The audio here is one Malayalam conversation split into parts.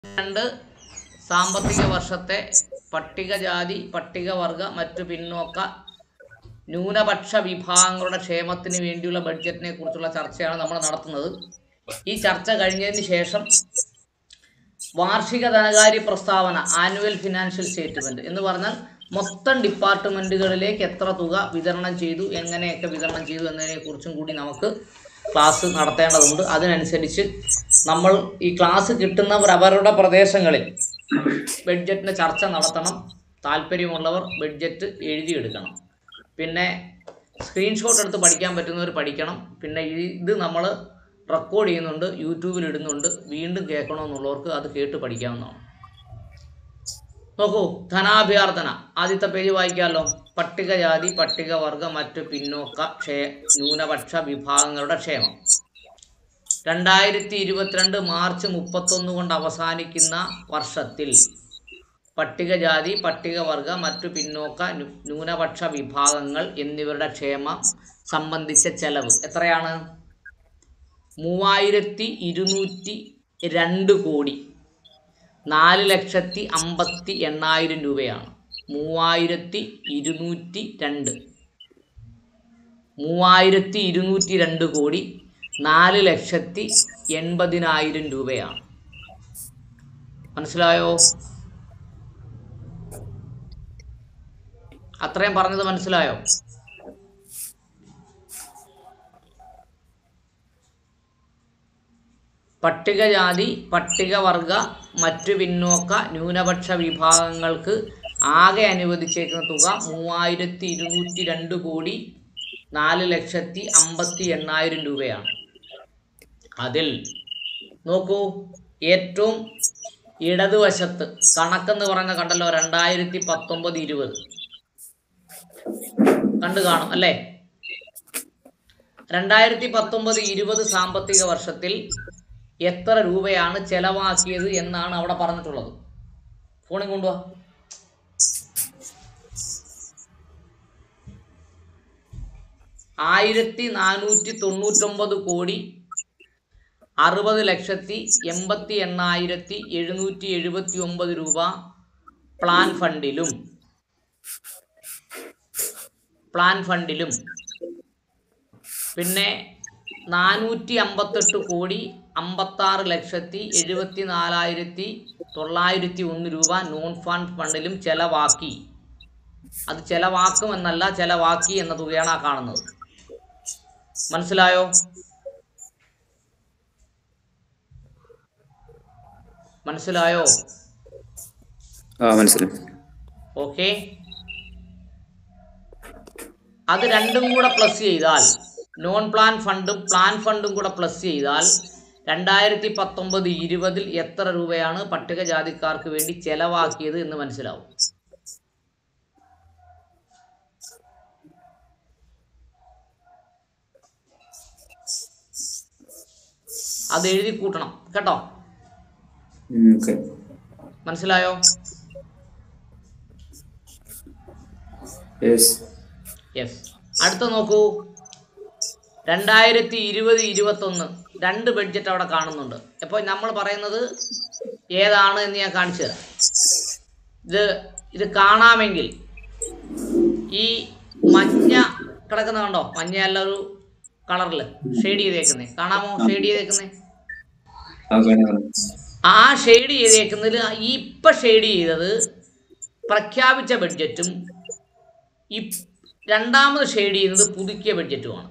രണ്ട് സാമ്പത്തിക വർഷത്തെ പട്ടികജാതി പട്ടികവർഗ മറ്റു പിന്നോക്ക ന്യൂനപക്ഷ വിഭാഗങ്ങളുടെ ക്ഷേമത്തിന് വേണ്ടിയുള്ള ബഡ്ജറ്റിനെ കുറിച്ചുള്ള ചർച്ചയാണ് നമ്മൾ നടത്തുന്നത് ഈ ചർച്ച കഴിഞ്ഞതിന് ശേഷം വാർഷിക ധനകാര്യ പ്രസ്താവന ആനുവൽ ഫിനാൻഷ്യൽ സ്റ്റേറ്റ്മെന്റ് എന്ന് പറഞ്ഞാൽ മൊത്തം ഡിപ്പാർട്ട്മെന്റുകളിലേക്ക് എത്ര തുക വിതരണം ചെയ്തു എങ്ങനെയൊക്കെ വിതരണം ചെയ്തു എന്നതിനെ കുറിച്ചും കൂടി നമുക്ക് ക്ലാസ് നടത്തേണ്ടതുണ്ട് അതിനനുസരിച്ച് നമ്മൾ ഈ ക്ലാസ് കിട്ടുന്നവർ അവരുടെ പ്രദേശങ്ങളിൽ ബഡ്ജറ്റിൻ്റെ ചർച്ച നടത്തണം താല്പര്യമുള്ളവർ ബഡ്ജറ്റ് എഴുതിയെടുക്കണം പിന്നെ സ്ക്രീൻഷോട്ട് എടുത്ത് പഠിക്കാൻ പറ്റുന്നവർ പഠിക്കണം പിന്നെ ഈ- ഇത് നമ്മൾ റെക്കോർഡ് ചെയ്യുന്നുണ്ട് യൂട്യൂബിൽ ഇടുന്നുണ്ട് വീണ്ടും കേൾക്കണമെന്നുള്ളവർക്ക് അത് കേട്ട് പഠിക്കാവുന്നതാണ് നോക്കൂ ധനാഭ്യർത്ഥന ആദ്യത്തെ പേജ് വായിക്കാമല്ലോ പട്ടികജാതി പട്ടികവർഗ മറ്റു പിന്നോക്ക ക്ഷേ ന്യൂനപക്ഷ വിഭാഗങ്ങളുടെ ക്ഷേമം രണ്ടായിരത്തി ഇരുപത്തിരണ്ട് മാർച്ച് മുപ്പത്തൊന്ന് കൊണ്ട് അവസാനിക്കുന്ന വർഷത്തിൽ പട്ടികജാതി പട്ടികവർഗ മറ്റു പിന്നോക്ക ന്യൂ- ന്യൂനപക്ഷ വിഭാഗങ്ങൾ എന്നിവരുടെ ക്ഷേമം സംബന്ധിച്ച ചെലവ് എത്രയാണ് മൂവായിരത്തി ഇരുന്നൂറ്റി രണ്ട് കോടി നാല് ലക്ഷത്തി അമ്പത്തി എണ്ണായിരം രൂപയാണ് മൂവായിരത്തി ഇരുന്നൂറ്റി രണ്ട് മൂവായിരത്തി ഇരുന്നൂറ്റി രണ്ട് കോടി നാല് ലക്ഷത്തി എൺപതിനായിരം രൂപയാണ് മനസ്സിലായോ അത്രയും പറഞ്ഞത് മനസ്സിലായോ പട്ടികജാതി പട്ടികവർഗ മറ്റു പിന്നോക്ക ന്യൂനപക്ഷ വിഭാഗങ്ങൾക്ക് ആകെ അനുവദിച്ചേക്കുന്ന തുക മൂവായിരത്തി ഇരുന്നൂറ്റി രണ്ട് കോടി നാല് ലക്ഷത്തി അമ്പത്തി എണ്ണായിരം രൂപയാണ് അതിൽ നോക്കൂ ഏറ്റവും ഇടതുവശത്ത് കണക്കെന്ന് പറഞ്ഞ കണ്ടല്ലോ രണ്ടായിരത്തി പത്തൊമ്പത് ഇരുപത് കണ്ടു കാണും അല്ലേ രണ്ടായിരത്തി പത്തൊമ്പത് ഇരുപത് സാമ്പത്തിക വർഷത്തിൽ എത്ര രൂപയാണ് ചെലവാക്കിയത് എന്നാണ് അവിടെ പറഞ്ഞിട്ടുള്ളത് ഫോണിൽ കൊണ്ടുവാ ആയിരത്തി നാനൂറ്റി തൊണ്ണൂറ്റൊമ്പത് കോടി അറുപത് ലക്ഷത്തി എൺപത്തി എണ്ണായിരത്തി എഴുന്നൂറ്റി എഴുപത്തി ഒമ്പത് രൂപ പ്ലാൻ ഫണ്ടിലും പ്ലാൻ ഫണ്ടിലും പിന്നെ നാനൂറ്റി അമ്പത്തെട്ട് കോടി അമ്പത്താറ് ലക്ഷത്തി എഴുപത്തി നാലായിരത്തി തൊള്ളായിരത്തി ഒന്ന് രൂപ നോൺ ഫണ്ട് ഫണ്ടിലും ചെലവാക്കി അത് ചെലവാക്കുമെന്നല്ല ചെലവാക്കി എന്ന തുകയാണ് ആ കാണുന്നത് മനസ്സിലായോ മനസ്സിലായോ ആ മനസ്സിലായി ഓക്കെ അത് രണ്ടും കൂടെ പ്ലസ് ചെയ്താൽ നോൺ പ്ലാൻ ഫണ്ടും പ്ലാൻ ഫണ്ടും കൂടെ പ്ലസ് ചെയ്താൽ രണ്ടായിരത്തി പത്തൊമ്പത് ഇരുപതിൽ എത്ര രൂപയാണ് പട്ടികജാതിക്കാർക്ക് വേണ്ടി ചെലവാക്കിയത് എന്ന് മനസ്സിലാവും അത് എഴുതി കൂട്ടണം കേട്ടോ ഓക്കെ മനസ്സിലായോ യെസ് യെസ് അടുത്ത നോക്കൂ രണ്ടായിരത്തി ഇരുപത് ഇരുപത്തൊന്ന് രണ്ട് ബഡ്ജറ്റ് അവിടെ കാണുന്നുണ്ട് അപ്പോൾ നമ്മൾ പറയുന്നത് ഏതാണ് എന്ന് ഞാൻ കാണിച്ചു തരാം ഇത് ഇത് കാണാമെങ്കിൽ ഈ മഞ്ഞ കിടക്കുന്ന കണ്ടോ മഞ്ഞ അല്ല ഒരു കളറിൽ ഷെയ്ഡ് ചെയ്തേക്കുന്നേ കാണാമോ ഷെയ്ഡ് ചെയ്തേക്കുന്നേ ആ കാണാം ആ ഷെയ്ഡ് ചെയ്തേക്കുന്നതിൽ ഈ ഇപ്പം ഷെയ്ഡ് ചെയ്തത് പ്രഖ്യാപിച്ച ബഡ്ജറ്റും ഈ രണ്ടാമത് ഷെയ്ഡ് ചെയ്യുന്നത് പുതുക്കിയ ബഡ്ജറ്റുമാണ്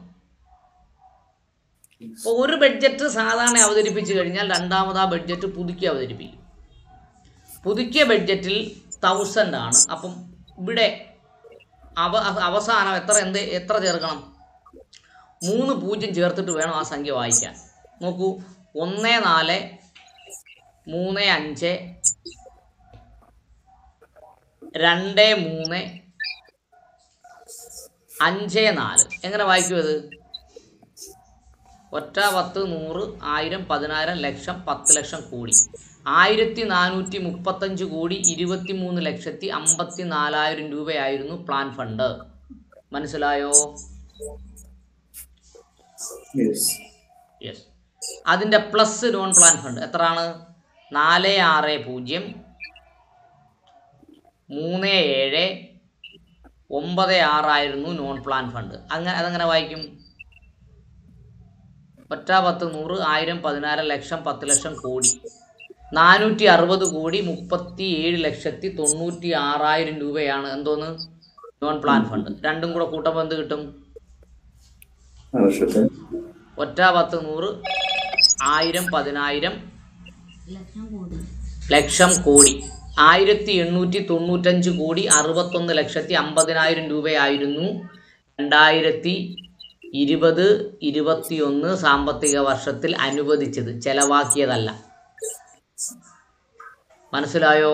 അപ്പോൾ ഒരു ബഡ്ജറ്റ് സാധാരണ അവതരിപ്പിച്ചു കഴിഞ്ഞാൽ രണ്ടാമത് ആ ബഡ്ജറ്റ് പുതുക്കി അവതരിപ്പിക്കും പുതുക്കിയ ബഡ്ജറ്റിൽ തൗസൻഡ് ആണ് അപ്പം ഇവിടെ അവ അവസാനം എത്ര എന്ത് എത്ര ചേർക്കണം മൂന്ന് പൂജ്യം ചേർത്തിട്ട് വേണം ആ സംഖ്യ വായിക്കാൻ നോക്കൂ ഒന്ന് നാല് മൂന്ന് അഞ്ച് രണ്ട് മൂന്ന് അഞ്ച് നാല് എങ്ങനെ വായിക്കും അത് ഒറ്റ പത്ത് നൂറ് ആയിരം പതിനായിരം ലക്ഷം പത്ത് ലക്ഷം കോടി ആയിരത്തി നാനൂറ്റി മുപ്പത്തഞ്ച് കോടി ഇരുപത്തി മൂന്ന് ലക്ഷത്തി അമ്പത്തി നാലായിരം രൂപയായിരുന്നു പ്ലാൻ ഫണ്ട് മനസ്സിലായോ യെസ് യെസ് അതിൻ്റെ പ്ലസ് നോൺ പ്ലാൻ ഫണ്ട് എത്രയാണ് നാല് ആറ് പൂജ്യം മൂന്ന് ഏഴ് ഒമ്പത് ആറായിരുന്നു നോൺ പ്ലാൻ ഫണ്ട് അങ്ങനെ അതെങ്ങനെ വായിക്കും ഒറ്റ പത്ത് നൂറ് ആയിരം പതിനായിരം ലക്ഷം പത്ത് ലക്ഷം കോടി നാനൂറ്റി അറുപത് കോടി മുപ്പത്തി ഏഴ് ലക്ഷത്തി തൊണ്ണൂറ്റി ആറായിരം രൂപയാണ് എന്തോന്ന് നോൺ പ്ലാൻ ഫണ്ട് രണ്ടും കൂടെ കൂട്ടുമ്പോൾ എന്ത് കിട്ടും ആ വർഷത്തെ ഒറ്റ പത്ത് നൂറ് ആയിരം പതിനായിരം ലക്ഷം കോടി ലക്ഷം കോടി ആയിരത്തി എണ്ണൂറ്റി തൊണ്ണൂറ്റഞ്ച് കോടി അറുപത്തൊന്ന് ലക്ഷത്തി അമ്പതിനായിരം രൂപയായിരുന്നു രണ്ടായിരത്തി ഇരുപത് ഇരുപത്തിയൊന്ന് സാമ്പത്തിക വർഷത്തിൽ അനുവദിച്ചത് ചെലവാക്കിയതല്ല മനസ്സിലായോ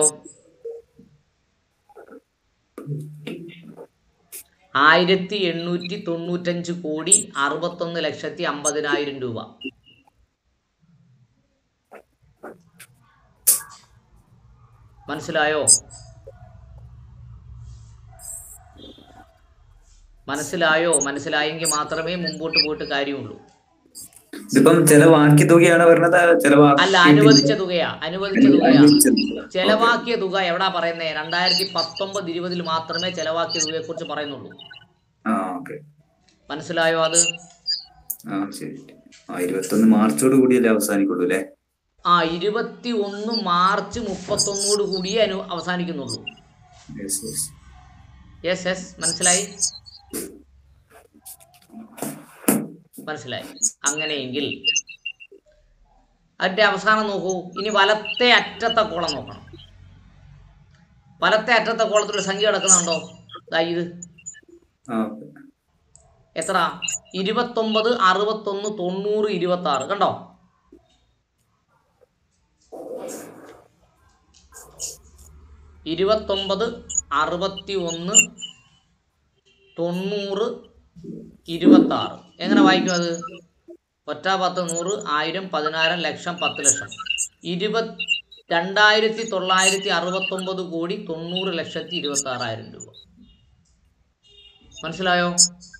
ആയിരത്തി എണ്ണൂറ്റി തൊണ്ണൂറ്റഞ്ച് കോടി അറുപത്തൊന്ന് ലക്ഷത്തി അമ്പതിനായിരം രൂപ മനസ്സിലായോ മനസ്സിലായോ മനസ്സിലായെങ്കിൽ മാത്രമേ മുമ്പോട്ട് പോയിട്ട് കാര്യമുള്ളൂ ഇതിപ്പം ചെലവാക്കിയ തുകയാണ് പറഞ്ഞത് ചെലവാക്കി അല്ല അനുവദിച്ച തുകയാ അനുവദിച്ച തുകയാ ചെലവാക്കിയ തുക എവിടാ പറയുന്നേ രണ്ടായിരത്തി പത്തൊമ്പത് ഇരുപതിൽ മാത്രമേ ചെലവാക്കിയ തുകയെ കുറിച്ച് പറയുന്നുള്ളൂ ആ ഓക്കെ മനസ്സിലായോ അത് ആ ശരി ആ ഇരുപത്തൊന്ന് മാർച്ചോട് കൂടിയല്ലേ അവസാനിക്കുള്ളൂ അല്ലേ ആ ഇരുപത്തി ഒന്ന് മാർച്ച് മുപ്പത്തൊന്നോട് കൂടിയേ അനു അവസാനിക്കുന്നുള്ളൂ യെസ് യെസ് യെസ് യെസ് മനസ്സിലായി മനസ്സിലായി അങ്ങനെയെങ്കിൽ അതിൻ്റെ അവസാനം നോക്കൂ ഇനി വലത്തെ അറ്റത്തെ കോളം നോക്കണം വലത്തെ അറ്റത്തെ കോളത്തിൽ ഒരു സംഖ്യ കിടക്കുന്നുണ്ടോ ദാ ഇത് ആ എത്ര ഇരുപത്തൊമ്പത് അറുപത്തൊന്ന് തൊണ്ണൂറ് ഇരുപത്തി ആറ് കണ്ടോ ഇരുപത്തൊമ്പത് അറുപത്തി ഒന്ന് തൊണ്ണൂറ് ഇരുപത്തി ആറ് എങ്ങനെ വായിക്കും അത് ഒറ്റ പത്ത് നൂറ് ആയിരം പതിനായിരം ലക്ഷം പത്ത് ലക്ഷം ഇരുപത് രണ്ടായിരത്തി തൊള്ളായിരത്തി അറുപത്തൊമ്പത് കോടി തൊണ്ണൂറ് ലക്ഷത്തി ഇരുപത്തി ആറായിരം രൂപ മനസ്സിലായോ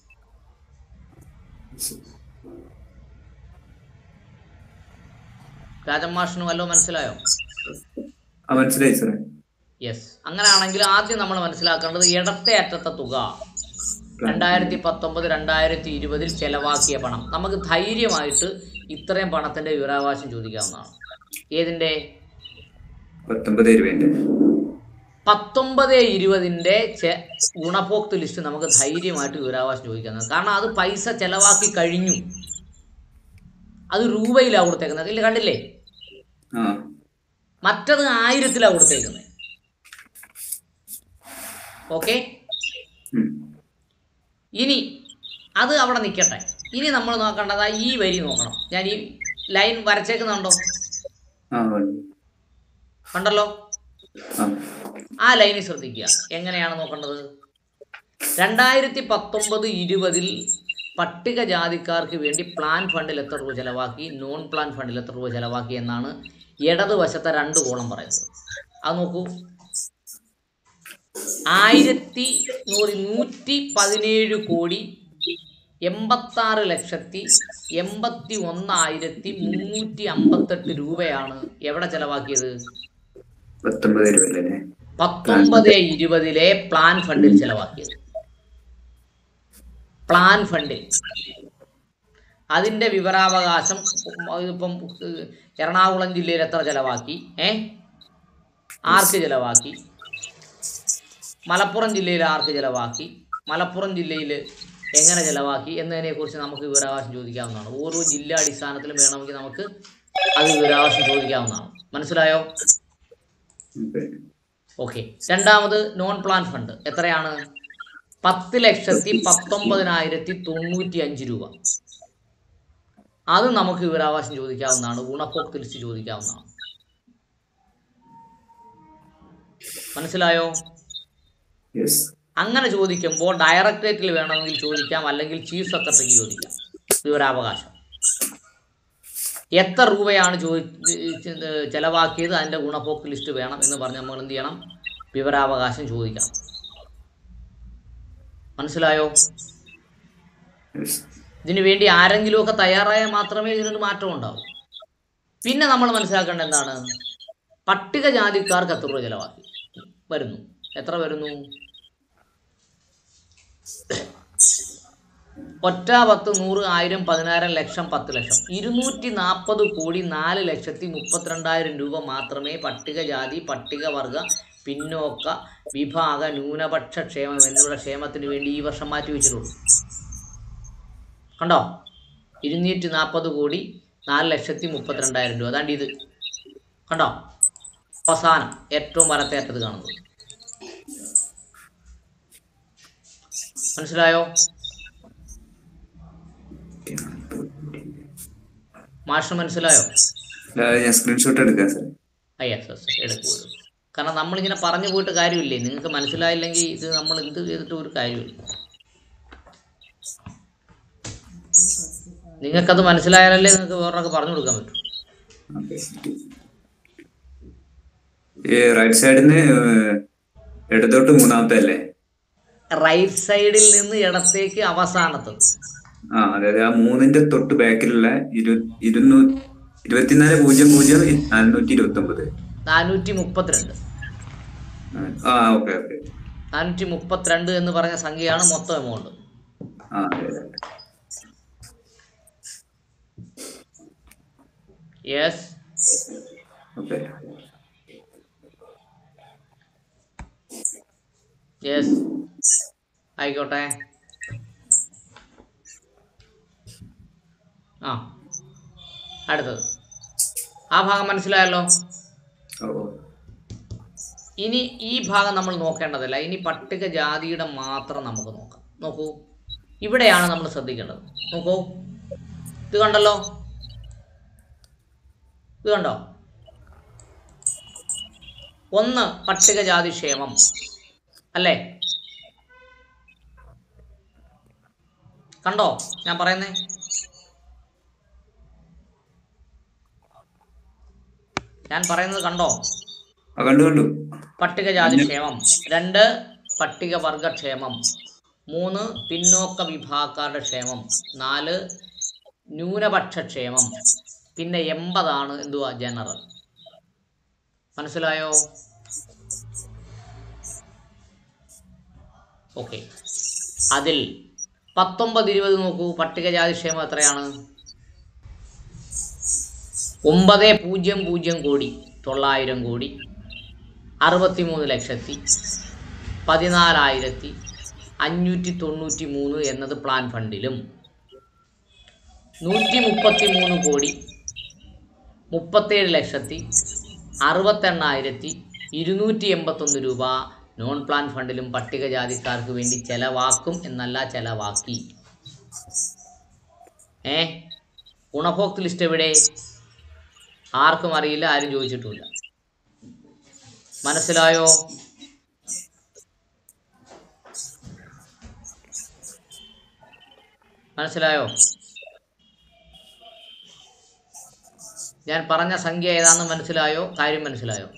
രാജമാഷിന് വല്ലോ മനസ്സിലായോ ആ മനസ്സിലായി സാറേ യെസ് അങ്ങനെയാണെങ്കിൽ ആദ്യം നമ്മൾ മനസ്സിലാക്കേണ്ടത് ഇടത്തെ അറ്റത്തെ തുക രണ്ടായിരത്തി പത്തൊമ്പത് രണ്ടായിരത്തി ഇരുപതിൽ ചെലവാക്കിയ പണം നമുക്ക് ധൈര്യമായിട്ട് ഇത്രയും പണത്തിന്റെ വിവരാവകാശം ചോദിക്കാവുന്നതാണ് ഏതിന്റെ പത്തൊമ്പത് രൂപേന്റെ പത്തൊമ്പത് ഇരുപതിന്റെ ചെ- ഗുണഭോക്തൃ ലിസ്റ്റ് നമുക്ക് ധൈര്യമായിട്ട് വിവരാവകാശം ചോദിക്കുന്നത് കാരണം അത് പൈസ ചെലവാക്കി കഴിഞ്ഞു അത് രൂപയിലാണ് കൊടുത്തേക്കുന്നത് ഇല്ല കണ്ടില്ലേ ആ മറ്റത് ആയിരത്തിലാണ് കൊടുത്തേക്കുന്നത് ഓക്കെ ഉം. ഇനി അത് അവിടെ നിൽക്കട്ടെ ഇനി നമ്മൾ നോക്കേണ്ടത് ആ ഈ വരി നോക്കണം ഞാൻ ഈ ലൈൻ വരച്ചേക്കുന്നുണ്ടോ ആ ഉണ്ട്. കണ്ടല്ലോ ആ ആ ലൈനിൽ ശ്രദ്ധിക്കുക എങ്ങനെയാണ് നോക്കേണ്ടത് രണ്ടായിരത്തി പത്തൊമ്പത് ഇരുപതിൽ പട്ടികജാതിക്കാർക്ക് വേണ്ടി പ്ലാൻ ഫണ്ടിൽ എത്ര രൂപ ചെലവാക്കി നോൺ പ്ലാൻ ഫണ്ടിൽ എത്ര രൂപ ചെലവാക്കി എന്നാണ് ഇടതുവശത്തെ രണ്ട് കോളം പറയുന്നത് അത് നോക്കൂ ആയിരത്തി നൂറ് നൂറ്റി പതിനേഴ് കോടി എൺപത്താറ് ലക്ഷത്തി എൺപത്തി ഒന്നായിരത്തി മുന്നൂറ്റി അമ്പത്തെട്ട് രൂപയാണ് എവിടെ ചെലവാക്കിയത് പത്തൊമ്പത് രൂപയല്ലേ പത്തൊമ്പത് ഇരുപതിലെ പ്ലാൻ ഫണ്ടിൽ ചെലവാക്കിയത് പ്ലാൻ ഫണ്ടിൽ അതിൻ്റെ വിവരാവകാശം ഇപ്പം എറണാകുളം ജില്ലയിൽ എത്ര ചെലവാക്കി ഏ ആർക്ക് ചെലവാക്കി മലപ്പുറം ജില്ലയിൽ ആർക്ക് ചെലവാക്കി മലപ്പുറം ജില്ലയിൽ എങ്ങനെ ചെലവാക്കി എന്നതിനെക്കുറിച്ച് നമുക്ക് വിവരാവകാശം ചോദിക്കാവുന്നതാണ് ഓരോ ജില്ലാ അടിസ്ഥാനത്തിലും വേണമെങ്കിൽ നമുക്ക് അത് വിവരാവകാശം ചോദിക്കാവുന്നതാണ് മനസ്സിലായോ ഓക്കെ ഓക്കെ രണ്ടാമത് നോൺ പ്ലാൻ ഫണ്ട് എത്രയാണ് പത്ത് ലക്ഷത്തി പത്തൊമ്പതിനായിരത്തി തൊണ്ണൂറ്റി അഞ്ച് രൂപ അത് നമുക്ക് വിവരാവകാശം ചോദിക്കാവുന്നതാണ് ഗുണഭോക്തൃ ലിസ്റ്റ് ചോദിക്കാവുന്നതാണ് മനസ്സിലായോ യെസ് അങ്ങനെ ചോദിക്കുമ്പോൾ ഡയറക്ടറേറ്റിൽ വേണമെങ്കിൽ ചോദിക്കാം അല്ലെങ്കിൽ ചീഫ് സെക്രട്ടറിക്ക് ചോദിക്കാം വിവരാവകാശം എത്ര രൂപയാണ് ചോദി ചെലവാക്കിയത് അതിൻ്റെ ഗുണഭോക്തൃ ലിസ്റ്റ് വേണം എന്ന് പറഞ്ഞ് നമ്മൾ എന്ത് ചെയ്യണം വിവരാവകാശം ചോദിക്കണം മനസ്സിലായോ യെസ് ഇതിനു വേണ്ടി ആരെങ്കിലുമൊക്കെ തയ്യാറായാൽ മാത്രമേ ഇതിനൊരു മാറ്റം ഉണ്ടാവൂ പിന്നെ നമ്മൾ മനസ്സിലാക്കേണ്ടത് എന്താണ് പട്ടികജാതിക്കാർക്ക് എത്ര രൂപ ചിലവാക്കി വരുന്നു എത്ര വരുന്നു ഒറ്റ പത്ത് നൂറ് ആയിരം പതിനായിരം ലക്ഷം പത്ത് ലക്ഷം ഇരുന്നൂറ്റി നാൽപ്പത് കോടി നാല് ലക്ഷത്തി മുപ്പത്തിരണ്ടായിരം രൂപ മാത്രമേ പട്ടികജാതി പട്ടികവർഗ പിന്നോക്ക വിഭാഗ ന്യൂനപക്ഷ ക്ഷേമം എന്നിവയുടെ ക്ഷേമത്തിന് വേണ്ടി ഈ വർഷം മാറ്റി വെച്ചിട്ടുള്ളൂ കണ്ടോ ഇരുന്നൂറ്റി നാൽപ്പത് കോടി നാല് ലക്ഷത്തി മുപ്പത്തിരണ്ടായിരം രൂപ അതാണ്ട് ഇത് കണ്ടോ അവസാനം ഏറ്റവും വലത്തേറ്റത് കാണുന്നത് മനസ്സിലായോ മാഷിന് മനസ്സിലായോ അല്ലാതെ ഞാൻ സ്ക്രീൻഷോട്ട് എടുക്കാം സാർ ആ യെസ് യെസ് എടുക്കൂ എടുക്കൂ. കാരണം നമ്മളിങ്ങനെ പറഞ്ഞു പോയിട്ട് കാര്യമില്ലേ നിങ്ങൾക്ക് മനസ്സിലായില്ലെങ്കിൽ ഇത് നമ്മൾ എന്ത് ചെയ്തിട്ട് ഒരു കാര്യമില്ല നിങ്ങൾക്കത് മനസ്സിലായാലല്ലേ നിങ്ങൾക്ക് വേറൊക്കെ പറഞ്ഞു കൊടുക്കാൻ പറ്റും ഈ റൈറ്റ് സൈഡിന്ന് ഇടത്തോട്ട് മൂന്നാമത്തെ അല്ലേ റൈറ്റ് സൈഡിൽ നിന്ന് ഇടത്തേക്ക് അവസാനത്തത് ആ അതായത് ആ മൂന്നിന്റെ തൊട്ട് ബാക്കിലുള്ള ഇരു ഇരുന്നൂ ഇരുപത്തിനാല് പൂജ്യം പൂജ്യം നാനൂറ്റി ഇരുപത്തി ഒമ്പത് നാനൂറ്റി മുപ്പത്തിരണ്ട് ആ ഓക്കെ ഓക്കെ നാനൂറ്റി മുപ്പത്തിരണ്ട് എന്ന് പറഞ്ഞ സംഖ്യയാണ് മൊത്തം എമൗണ്ട് ആ അതെ അതെ യെസ് ഓക്കെ യെസ് ആയിക്കോട്ടെ ആ അടുത്തത് ആ ഭാഗം മനസ്സിലായല്ലോ ഓ ഇനി ഈ ഭാഗം നമ്മൾ നോക്കേണ്ടതല്ല ഇനി പട്ടികജാതിയുടെ മാത്രം നമുക്ക് നോക്കാം നോക്കൂ ഇവിടെയാണ് നമ്മൾ ശ്രദ്ധിക്കേണ്ടത് നോക്കൂ ഇത് കണ്ടല്ലോ ഇത് കണ്ടോ ഒന്ന് പട്ടികജാതി ക്ഷേമം അല്ലേ കണ്ടോ ഞാൻ പറയുന്നേ ഞാൻ പറയുന്നത് കണ്ടോ ആ കണ്ടു കണ്ടു പട്ടികജാതി ക്ഷേമം രണ്ട് പട്ടികവർഗ ക്ഷേമം മൂന്ന് പിന്നോക്ക വിഭാഗക്കാരുടെ ക്ഷേമം നാല് ന്യൂനപക്ഷ ക്ഷേമം പിന്നെ എൺപതാണ് എന്തുവാ ജനറൽ മനസ്സിലായോ ഓക്കെ അതിൽ പത്തൊമ്പത് ഇരുപത് നോക്കൂ പട്ടികജാതി ക്ഷേമം എത്രയാണ് ഒമ്പത് പൂജ്യം പൂജ്യം കോടി തൊള്ളായിരം കോടി അറുപത്തിമൂന്ന് ലക്ഷത്തി പതിനാലായിരത്തി അഞ്ഞൂറ്റി തൊണ്ണൂറ്റി മൂന്ന് എന്നത് പ്ലാൻ ഫണ്ടിലും നൂറ്റി മുപ്പത്തി മൂന്ന് കോടി മുപ്പത്തേഴ് ലക്ഷത്തി അറുപത്തെണ്ണായിരത്തി ഇരുന്നൂറ്റി എൺപത്തൊന്ന് രൂപ നോൺ പ്ലാൻ ഫണ്ടിലും പട്ടികജാതിക്കാർക്ക് വേണ്ടി ചെലവാക്കും എന്നല്ല ചെലവാക്കി ഏ ഗുണഭോക്തൃ ലിസ്റ്റ് എവിടെ ആർക്കും അറിയില്ല ആരും ചോദിച്ചിട്ടുമില്ല മനസ്സിലായോ മനസ്സിലായോ ഞാൻ പറഞ്ഞ സംഖ്യ ഏതാണെന്ന് മനസ്സിലായോ കാര്യം മനസ്സിലായോ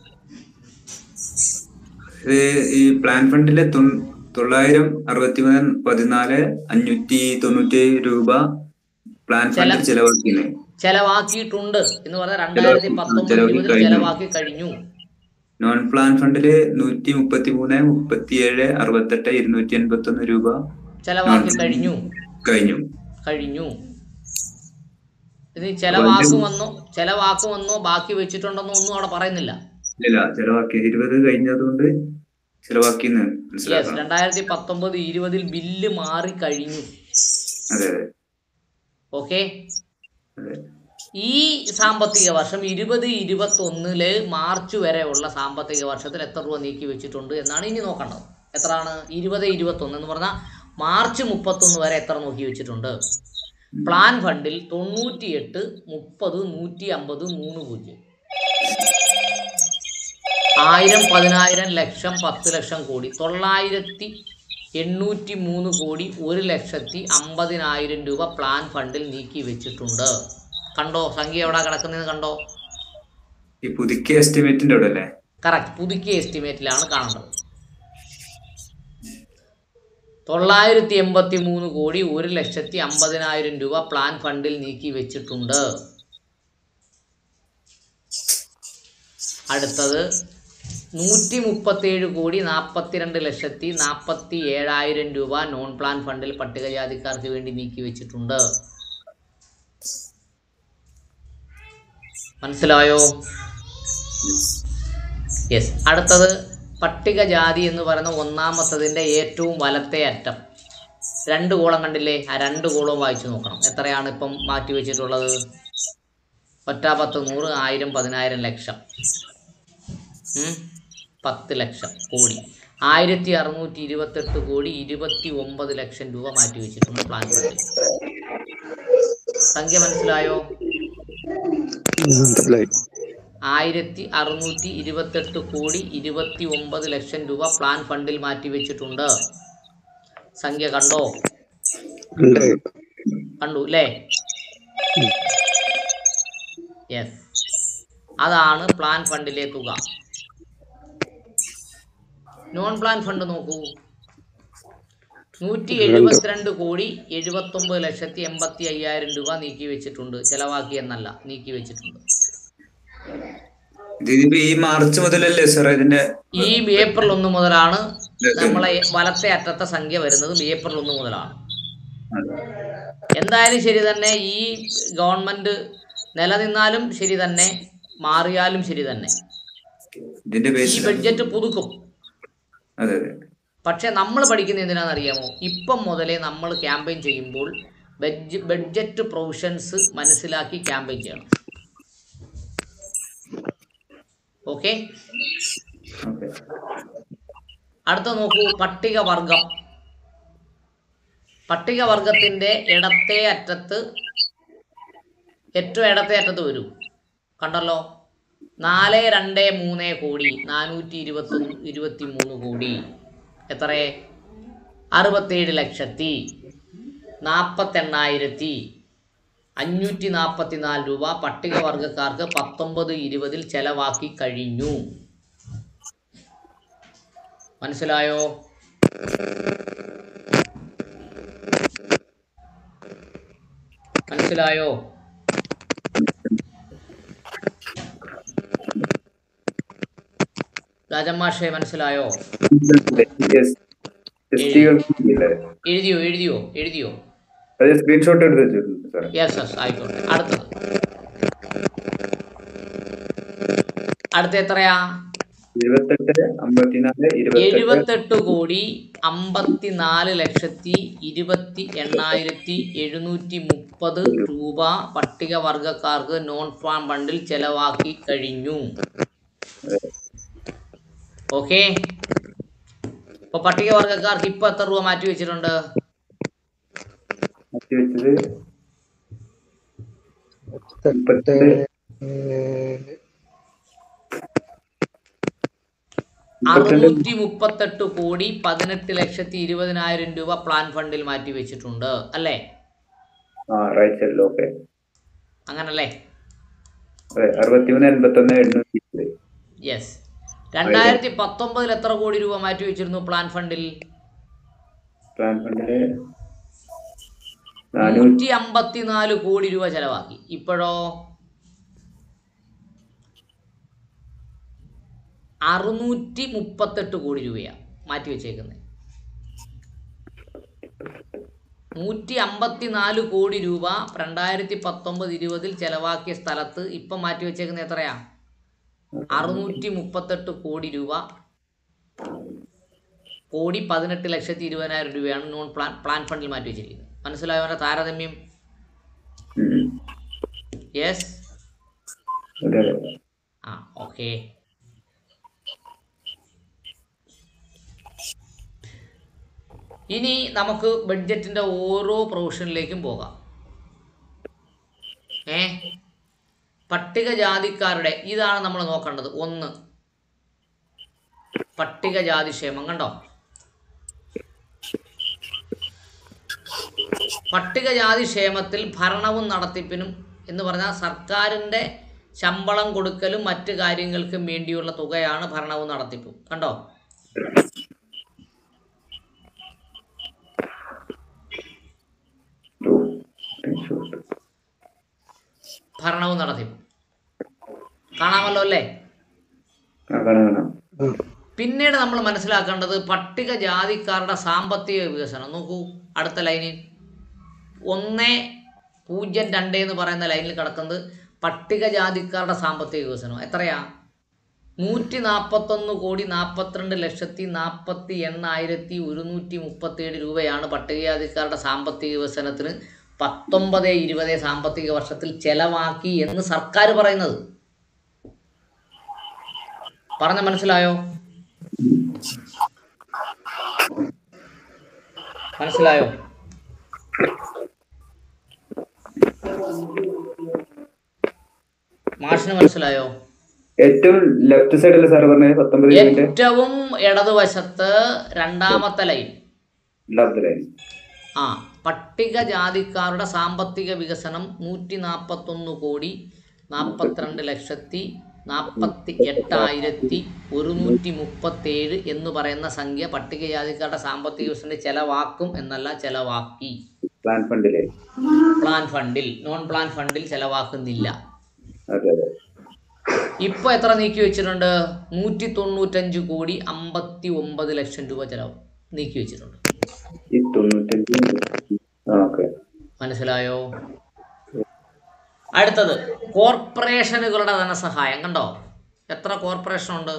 ഇത് ഈ പ്ലാൻ ഫണ്ടിലെ തൊൺ- തൊള്ളായിരം അറുപത്തി മൂന്ന് പതിനാല് അഞ്ഞൂറ്റി തൊണ്ണൂറ്റി രൂപ പ്ലാൻ ഫണ്ടിൽ ചെല- ചെലവാക്കിയത് ചെലവാക്കിയിട്ടുണ്ട് എന്ന് പറഞ്ഞാൽ രണ്ടായിരത്തി പത്തൊമ്പത് ചെലവാക്കി ഇരുപതിൽ കഴിഞ്ഞു. ചെലവാക്കി കഴിഞ്ഞു നോൺ പ്ലാൻ ഫണ്ടില് നൂറ്റി മുപ്പത്തി മൂന്ന് മുപ്പത്തിയേഴ് അറുപത്തെട്ട് ഇരുന്നൂറ്റി എൺപത്തി ഒന്ന് രൂപ ചെലവാക്കി കഴിഞ്ഞു കഴിഞ്ഞു കഴിഞ്ഞു ഇത് ചെലവാക്കുമെന്നോ ചെലവാക്കുമെന്നോ ബാക്കി വെച്ചിട്ടുണ്ടെന്നോ ഒന്നും അവിടെ പറയുന്നില്ല ഇല്ല ചെലവാക്കി ഇരുപത് കഴിഞ്ഞതുകൊണ്ട് ചെലവാക്കിന്ന് യെസ് മനസ്സിലാക്കണം രണ്ടായിരത്തി പത്തൊമ്പത് ഇരുപതിൽ ബില്ല് മാറി കഴിഞ്ഞു അതെ അതെ ഓക്കെ അതെ ഈ സാമ്പത്തിക വർഷം ഇരുപത് ഇരുപത്തൊന്നില് മാർച്ച് വരെയുള്ള സാമ്പത്തിക വർഷത്തിൽ എത്ര രൂപ നീക്കി വെച്ചിട്ടുണ്ട് എന്നാണ് ഇനി നോക്കേണ്ടത് എത്രയാണ് ഇരുപത് ഇരുപത്തൊന്ന് എന്ന് പറഞ്ഞാൽ മാർച്ച് മുപ്പത്തൊന്ന് വരെ എത്ര നോക്കി വെച്ചിട്ടുണ്ട് പ്ലാൻ ഫണ്ടിൽ തൊണ്ണൂറ്റിയെട്ട് മുപ്പത് നൂറ്റി അമ്പത് മൂന്ന് പൂജ്യം ആയിരം പതിനായിരം ലക്ഷം പത്ത് ലക്ഷം കോടി തൊള്ളായിരത്തി എണ്ണൂറ്റി മൂന്ന് കോടി ഒരു ലക്ഷത്തി അമ്പതിനായിരം രൂപ പ്ലാൻ ഫണ്ടിൽ നീക്കി വെച്ചിട്ടുണ്ട് കണ്ടോ സംഖ്യ എവിടെ കിടക്കുന്നത് കണ്ടോ ഈ പുതുക്കിയ എസ്റ്റിമേറ്റിന്റെ അവിടെ അല്ലേ കറക്റ്റ് പുതുക്കിയ എസ്റ്റിമേറ്റിലാണ് കാണേണ്ടത് തൊള്ളായിരത്തി എൺപത്തി മൂന്ന് കോടി ഒരു ലക്ഷത്തി അമ്പതിനായിരം രൂപ പ്ലാൻ ഫണ്ടിൽ നീക്കി വെച്ചിട്ടുണ്ട് അടുത്തത് നൂറ്റി മുപ്പത്തേഴ് കോടി നാൽപ്പത്തിരണ്ട് ലക്ഷത്തി നാൽപ്പത്തി ഏഴായിരം രൂപ നോൺ പ്ലാൻ ഫണ്ടിൽ പട്ടികജാതിക്കാർക്ക് വേണ്ടി നീക്കി വെച്ചിട്ടുണ്ട് മനസ്സിലായോ യെസ് അടുത്തത് പട്ടികജാതി എന്ന് പറയുന്ന ഒന്നാമത്തതിൻ്റെ ഏറ്റവും വലത്തെ അറ്റം രണ്ട് കോളം കണ്ടില്ലേ ആ രണ്ട് കോളവും വായിച്ചു നോക്കണം എത്രയാണ് ഇപ്പം മാറ്റി വെച്ചിട്ടുള്ളത് ഒറ്റ പത്ത് നൂറ് ആയിരം പതിനായിരം ലക്ഷം ഉം? പത്ത് ലക്ഷം കോടി ആയിരത്തി അറുന്നൂറ്റി ഇരുപത്തെട്ട് കോടി ഇരുപത്തി ഒമ്പത് ലക്ഷം രൂപ മാറ്റി വെച്ചിട്ടുണ്ട് പ്ലാൻ ഫണ്ടിൽ സംഖ്യ മനസ്സിലായോ മനസ്സിലായി ആയിരത്തി അറുന്നൂറ്റി ഇരുപത്തെട്ട് കോടി ഇരുപത്തി ഒമ്പത് ലക്ഷം രൂപ പ്ലാൻ ഫണ്ടിൽ മാറ്റി വെച്ചിട്ടുണ്ട് സംഖ്യ കണ്ടോ ഉണ്ട് കണ്ടു അല്ലേ യെസ് അതാണ് പ്ലാൻ ഫണ്ടിലെ തുക നോൺ പ്ലാൻ ഫണ്ട് നോക്കൂ നൂറ്റി എഴുപത്തിരണ്ട് കോടി എഴുപത്തൊമ്പത് ലക്ഷത്തി എൺപത്തി അയ്യായിരം രൂപ നീക്കി വെച്ചിട്ടുണ്ട് ചെലവാക്കി എന്നല്ല നീക്കി വെച്ചിട്ടുണ്ട് ഇതിപ്പോ ഈ മാർച്ച് മുതലല്ലേ സാർ ഇതിന്റെ ഈ ഏപ്രിൽ ഒന്ന് മുതലാണ് നമ്മളെ വലത്തെ അറ്റത്തെ സംഖ്യ വരുന്നത് ഏപ്രിൽ ഒന്ന് മുതലാണ് എന്തായാലും ശരി തന്നെ ഈ ഗവൺമെന്റ് നിലനിന്നാലും ശരി തന്നെ മാറിയാലും ശരി തന്നെ ഇതിന്റെ ഈ ബേസിൽ ബഡ്ജറ്റ് പുതുക്കും അതെ അതെ പക്ഷെ നമ്മൾ പഠിക്കുന്ന എന്തിനാണെന്ന് അറിയാമോ ഇപ്പം മുതലേ നമ്മൾ ക്യാമ്പയിൻ ചെയ്യുമ്പോൾ ബഡ്ജ് ബഡ്ജറ്റ് പ്രൊവിഷൻസ് മനസ്സിലാക്കി ക്യാമ്പയിൻ ചെയ്യണം ഓക്കെ ഓക്കെ അടുത്ത നോക്കൂ പട്ടികവർഗം പട്ടികവർഗത്തിന്റെ ഇടത്തെ അറ്റത്ത് ഏറ്റവും ഇടത്തെ അറ്റത്ത് വരൂ കണ്ടല്ലോ നാല് രണ്ട് മൂന്ന് കോടി നാനൂറ്റി ഇരുപത്തി ഇരുപത്തി മൂന്ന് കോടി എത്ര അറുപത്തേഴ് ലക്ഷത്തി നാൽപ്പത്തെണ്ണായിരത്തി അഞ്ഞൂറ്റി നാൽപ്പത്തി നാല് രൂപ പട്ടികവർഗക്കാർക്ക് പത്തൊമ്പത് ഇരുപതിൽ ചെലവാക്കി കഴിഞ്ഞു മനസ്സിലായോ മനസ്സിലായോ രാജമാഷെ മനസ്സിലായോ എസ് ടികൾക്കില്ലേ എഴുതിയോ എഴുതിയോ എഴുതിയോ അത് സ്ക്രീൻഷോട്ട് എടുത്ത് വെച്ചിട്ടുണ്ട് സാറേ യെസ് യെസ് ആയിക്കോട്ടെ അടുത്തത് അടുത്ത എത്രയാ ഇരുപത്തെട്ട് അമ്പത്തിനാല് ഇരുപത്തെട്ട് എഴുപത്തെട്ട് കോടി അമ്പത്തിനാല് ലക്ഷത്തി ഇരുപത്തി എണ്ണായിരത്തി എഴുന്നൂറ്റി മുപ്പത് രൂപ പട്ടികവർഗക്കാർക്ക് നോൺ ഫാം ഫണ്ടിൽ ചെലവാക്കി കഴിഞ്ഞു ഓക്കെ ഇപ്പൊ പട്ടികവർഗക്കാർക്ക് ഇപ്പൊ എത്ര രൂപ മാറ്റി വെച്ചിട്ടുണ്ട് മാറ്റി വെച്ചത് മുപ്പത്തെട്ട് അറുന്നൂറ്റി മുപ്പത്തെട്ട് കോടി പതിനെട്ട് ലക്ഷത്തി ഇരുപതിനായിരം രൂപ പ്ലാൻ ഫണ്ടിൽ മാറ്റി വെച്ചിട്ടുണ്ട് അല്ലേ ആ റൈറ്റ് സൈഡിൽ ഓക്കെ അങ്ങനല്ലേ അതെ അറുപത്തിമൂന്ന് എൺപത്തി ഒന്ന് എണ്ണൂറ്റി ഇരുപത് യെസ് രണ്ടായിരത്തി പത്തൊമ്പതിൽ എത്ര കോടി രൂപ മാറ്റി വെച്ചിരുന്നു പ്ലാൻ ഫണ്ടിൽ പ്ലാൻ ഫണ്ടില് നാനൂറ്റി നൂറ്റി അമ്പത്തിനാല് കോടി രൂപ ചെലവാക്കി ഇപ്പോഴോ അറുന്നൂറ്റി മുപ്പത്തെട്ട് കോടി രൂപയാണ് മാറ്റി വെച്ചേക്കുന്നത് നൂറ്റി അമ്പത്തിനാല് കോടി രൂപ രണ്ടായിരത്തി പത്തൊമ്പത് ഇരുപതിൽ ചെലവാക്കിയ സ്ഥലത്ത് ഇപ്പം മാറ്റി വെച്ചേക്കുന്നത് എത്രയാ അറുന്നൂറ്റി മുപ്പത്തെട്ട് കോടി രൂപ കോടി പതിനെട്ട് ലക്ഷത്തി ഇരുപതിനായിരം രൂപയാണ് നോൺ പ്ലാൻ പ്ലാൻ ഫണ്ടിൽ മാറ്റി വെച്ചിരിക്കുന്നത് മനസ്സിലായോ അവരുടെ താരതമ്യം ഉം. യെസ് അതെ അതെ ആ ഓക്കെ ഇനി നമുക്ക് ബഡ്ജറ്റിന്റെ ഓരോ പ്രൊവിഷനിലേക്കും പോകാം ഏ പട്ടികജാതിക്കാരുടെ ഇതാണ് നമ്മൾ നോക്കേണ്ടത് ഒന്ന് പട്ടികജാതി ക്ഷേമം കണ്ടോ പട്ടികജാതി ക്ഷേമത്തിൽ ഭരണവും നടത്തിപ്പിനും എന്ന് പറഞ്ഞാൽ സർക്കാരിൻ്റെ ശമ്പളം കൊടുക്കലും മറ്റ് കാര്യങ്ങൾക്കും വേണ്ടിയുള്ള തുകയാണ് ഭരണവും നടത്തിപ്പും കണ്ടോ ഓ, screenshot. ഭരണവും നടത്തിപ്പും കാണാമല്ലോ അല്ലേ ആ, കാണാം കാണാം പിന്നീട് നമ്മൾ മനസ്സിലാക്കേണ്ടത് പട്ടികജാതിക്കാരുടെ സാമ്പത്തിക വികസനം നോക്കൂ അടുത്ത ലൈനിൽ ഒന്ന് പൂജ്യം രണ്ട് എന്ന് പറയുന്ന ലൈനിൽ കിടക്കുന്നത് പട്ടികജാതിക്കാരുടെ സാമ്പത്തിക വികസനം എത്രയാ നൂറ്റി നാൽപ്പത്തൊന്ന് കോടി നാൽപ്പത്തിരണ്ട് ലക്ഷത്തി നാൽപ്പത്തി എണ്ണായിരത്തി ഒരുന്നൂറ്റി മുപ്പത്തേഴ് രൂപയാണ് പട്ടികജാതിക്കാരുടെ സാമ്പത്തിക വികസനത്തിന് പത്തൊമ്പത് ഇരുപത് സാമ്പത്തിക വർഷത്തിൽ ചെലവാക്കി എന്ന് സർക്കാർ പറയുന്നത് പറഞ്ഞ മനസ്സിലായോ മനസ്സിലായോ മാഷിന് മനസ്സിലായോ ഏറ്റവും ലെഫ്റ്റ് സൈഡല്ലേ സാർ പറഞ്ഞത് പത്തൊമ്പത് രൂപന്റെ ഏറ്റവും ഇടതുവശത്ത് രണ്ടാമത്തെ ലൈൻ രണ്ടാമത്തെ ലൈൻ ആ പട്ടികജാതിക്കാരുടെ സാമ്പത്തിക വികസനം നൂറ്റി നാൽപ്പത്തൊന്ന് കോടി നാൽപ്പത്തിരണ്ട് ലക്ഷത്തി നാൽപ്പത്തി എട്ടായിരത്തി ഒരുന്നൂറ്റി മുപ്പത്തേഴ് എന്ന് പറയുന്ന സംഖ്യ പട്ടികജാതിക്കാരുടെ സാമ്പത്തിക വികസനത്തിന് ചെലവാക്കും എന്നല്ല ചെലവാക്കി പ്ലാൻ ഫണ്ടിലെ പ്ലാൻ ഫണ്ടിൽ നോൺ പ്ലാൻ ഫണ്ടിൽ ചെലവാക്കുന്നില്ല അതെ അതെ ഇപ്പോൾ എത്ര നീക്കി വെച്ചിട്ടുണ്ട് നൂറ്റി തൊണ്ണൂറ്റഞ്ച് കോടി അമ്പത്തി ഒമ്പത് ലക്ഷം രൂപ ചെലവ് നീക്കി വെച്ചിട്ടുണ്ട് ഈ തൊണ്ണൂറ്റഞ്ച് ആ ഓക്കെ മനസ്സിലായോ അടുത്തത് കോർപ്പറേഷനുകളുടെ ധനസഹായം കണ്ടോ എത്ര കോർപ്പറേഷൻ ഉണ്ട്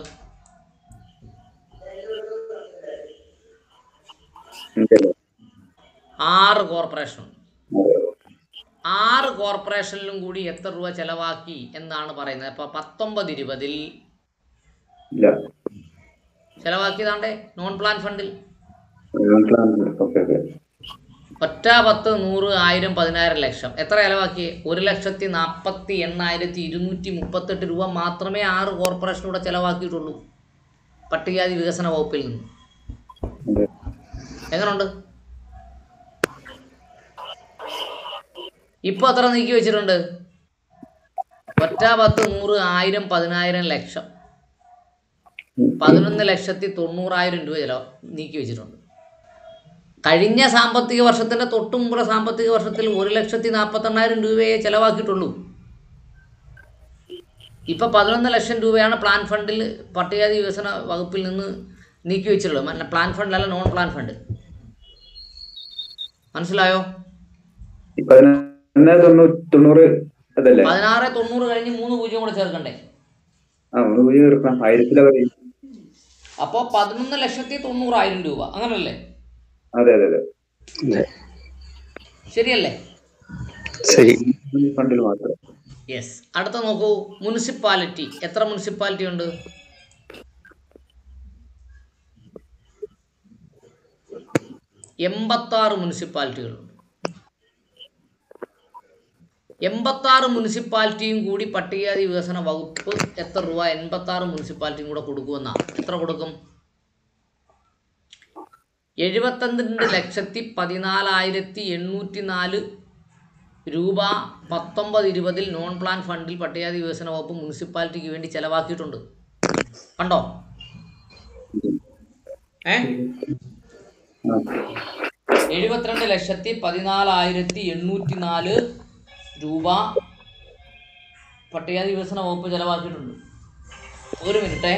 ആറ് കോർപ്പറേഷൻ ഉണ്ട് ആറ് കോർപ്പറേഷനിലും കൂടി എത്ര രൂപ ചെലവാക്കി എന്നാണ് പറയുന്നത് അപ്പോൾ പത്തൊമ്പത് ഇരുപതിൽ ഇല്ല ചെലവാക്കിയതാണ്ടേ നോൺ പ്ലാൻ ഫണ്ടിൽ പ്ലാൻ ഓക്കെ ഓക്കെ ഒറ്റ പത്ത് നൂറ് ആയിരം പതിനായിരം ലക്ഷം എത്ര ചെലവാക്കി ഒരു ലക്ഷത്തി നാൽപ്പത്തി എണ്ണായിരത്തി ഇരുന്നൂറ്റി മുപ്പത്തെട്ട് രൂപ മാത്രമേ ആറ് കോർപ്പറേഷനൂടെ ചെലവാക്കിയിട്ടുള്ളൂ പട്ടികജാതി വികസന വകുപ്പിൽ നിന്ന് അതെ എങ്ങനുണ്ട് ഇപ്പോൾ എത്ര നീക്കി വെച്ചിട്ടുണ്ട് ഒറ്റ പത്ത് നൂറ് ആയിരം പതിനായിരം ലക്ഷം പതിനൊന്ന് ലക്ഷത്തി തൊണ്ണൂറായിരം രൂപ ചിലവ് നീക്കി വെച്ചിട്ടുണ്ട് കഴിഞ്ഞ സാമ്പത്തിക വർഷത്തിൻ്റെ തൊട്ട് മുമ്പുള്ള സാമ്പത്തിക വർഷത്തിൽ ഒരു ലക്ഷത്തി നാൽപ്പത്തെണ്ണായിരം രൂപയെ ചിലവാക്കിയിട്ടുള്ളൂ ഇപ്പം പതിനൊന്ന് ലക്ഷം രൂപയാണ് പ്ലാൻ ഫണ്ടിൽ പട്ടികജാതി വികസന വകുപ്പിൽ നിന്ന് നീക്കി വെച്ചിട്ടുള്ളത് മറ്റേ പ്ലാൻ ഫണ്ടിലല്ല നോൺ പ്ലാൻ ഫണ്ട് മനസ്സിലായോ ഈ പതിനൊന്ന് തൊണ്ണൂറ് തൊണ്ണൂറ് അതല്ലേ പതിനാറ് തൊണ്ണൂറ് കഴിഞ്ഞ് മൂന്ന് പൂജ്യം കൂടെ ചേർക്കണ്ടേ ആ ഒന്ന് പോയി തീർക്കാം ആയിരത്തിലാ പറയും അപ്പോൾ പതിനൊന്ന് ലക്ഷത്തി തൊണ്ണൂറായിരം രൂപ അങ്ങനല്ലേ അതെ അതെ അതെ അതെ ശരിയല്ലേ ശരി ഫണ്ടിൽ മാത്രം യെസ് അടുത്ത നോക്കൂ മുനിസിപ്പാലിറ്റി എത്ര മുനിസിപ്പാലിറ്റി ഉണ്ട് എൺപത്താറ് മുനിസിപ്പാലിറ്റികളുണ്ട് എൺപത്താറ് മുനിസിപ്പാലിറ്റിയും കൂടി പട്ടികജാതി വികസന വകുപ്പ് എത്ര രൂപ എൺപത്താറ് മുനിസിപ്പാലിറ്റിയും കൂടെ കൊടുക്കുമെന്നാ എത്ര കൊടുക്കും എഴുപത്തിരണ്ട് ലക്ഷത്തി പതിനാലായിരത്തി എണ്ണൂറ്റി നാല് രൂപ പത്തൊമ്പത് ഇരുപതിൽ നോൺ പ്ലാൻ ഫണ്ടിൽ പട്ടികജാതി വികസന വകുപ്പ് മുനിസിപ്പാലിറ്റിക്ക് വേണ്ടി ചെലവാക്കിയിട്ടുണ്ട് കണ്ടോ ഏ ആ എഴുപത്തിരണ്ട് ലക്ഷത്തി പതിനാലായിരത്തി എണ്ണൂറ്റി നാല് രൂപ പട്ടികജാതി വികസന വകുപ്പ് ചെലവാക്കിയിട്ടുണ്ട് ഒരു മിനിറ്റേ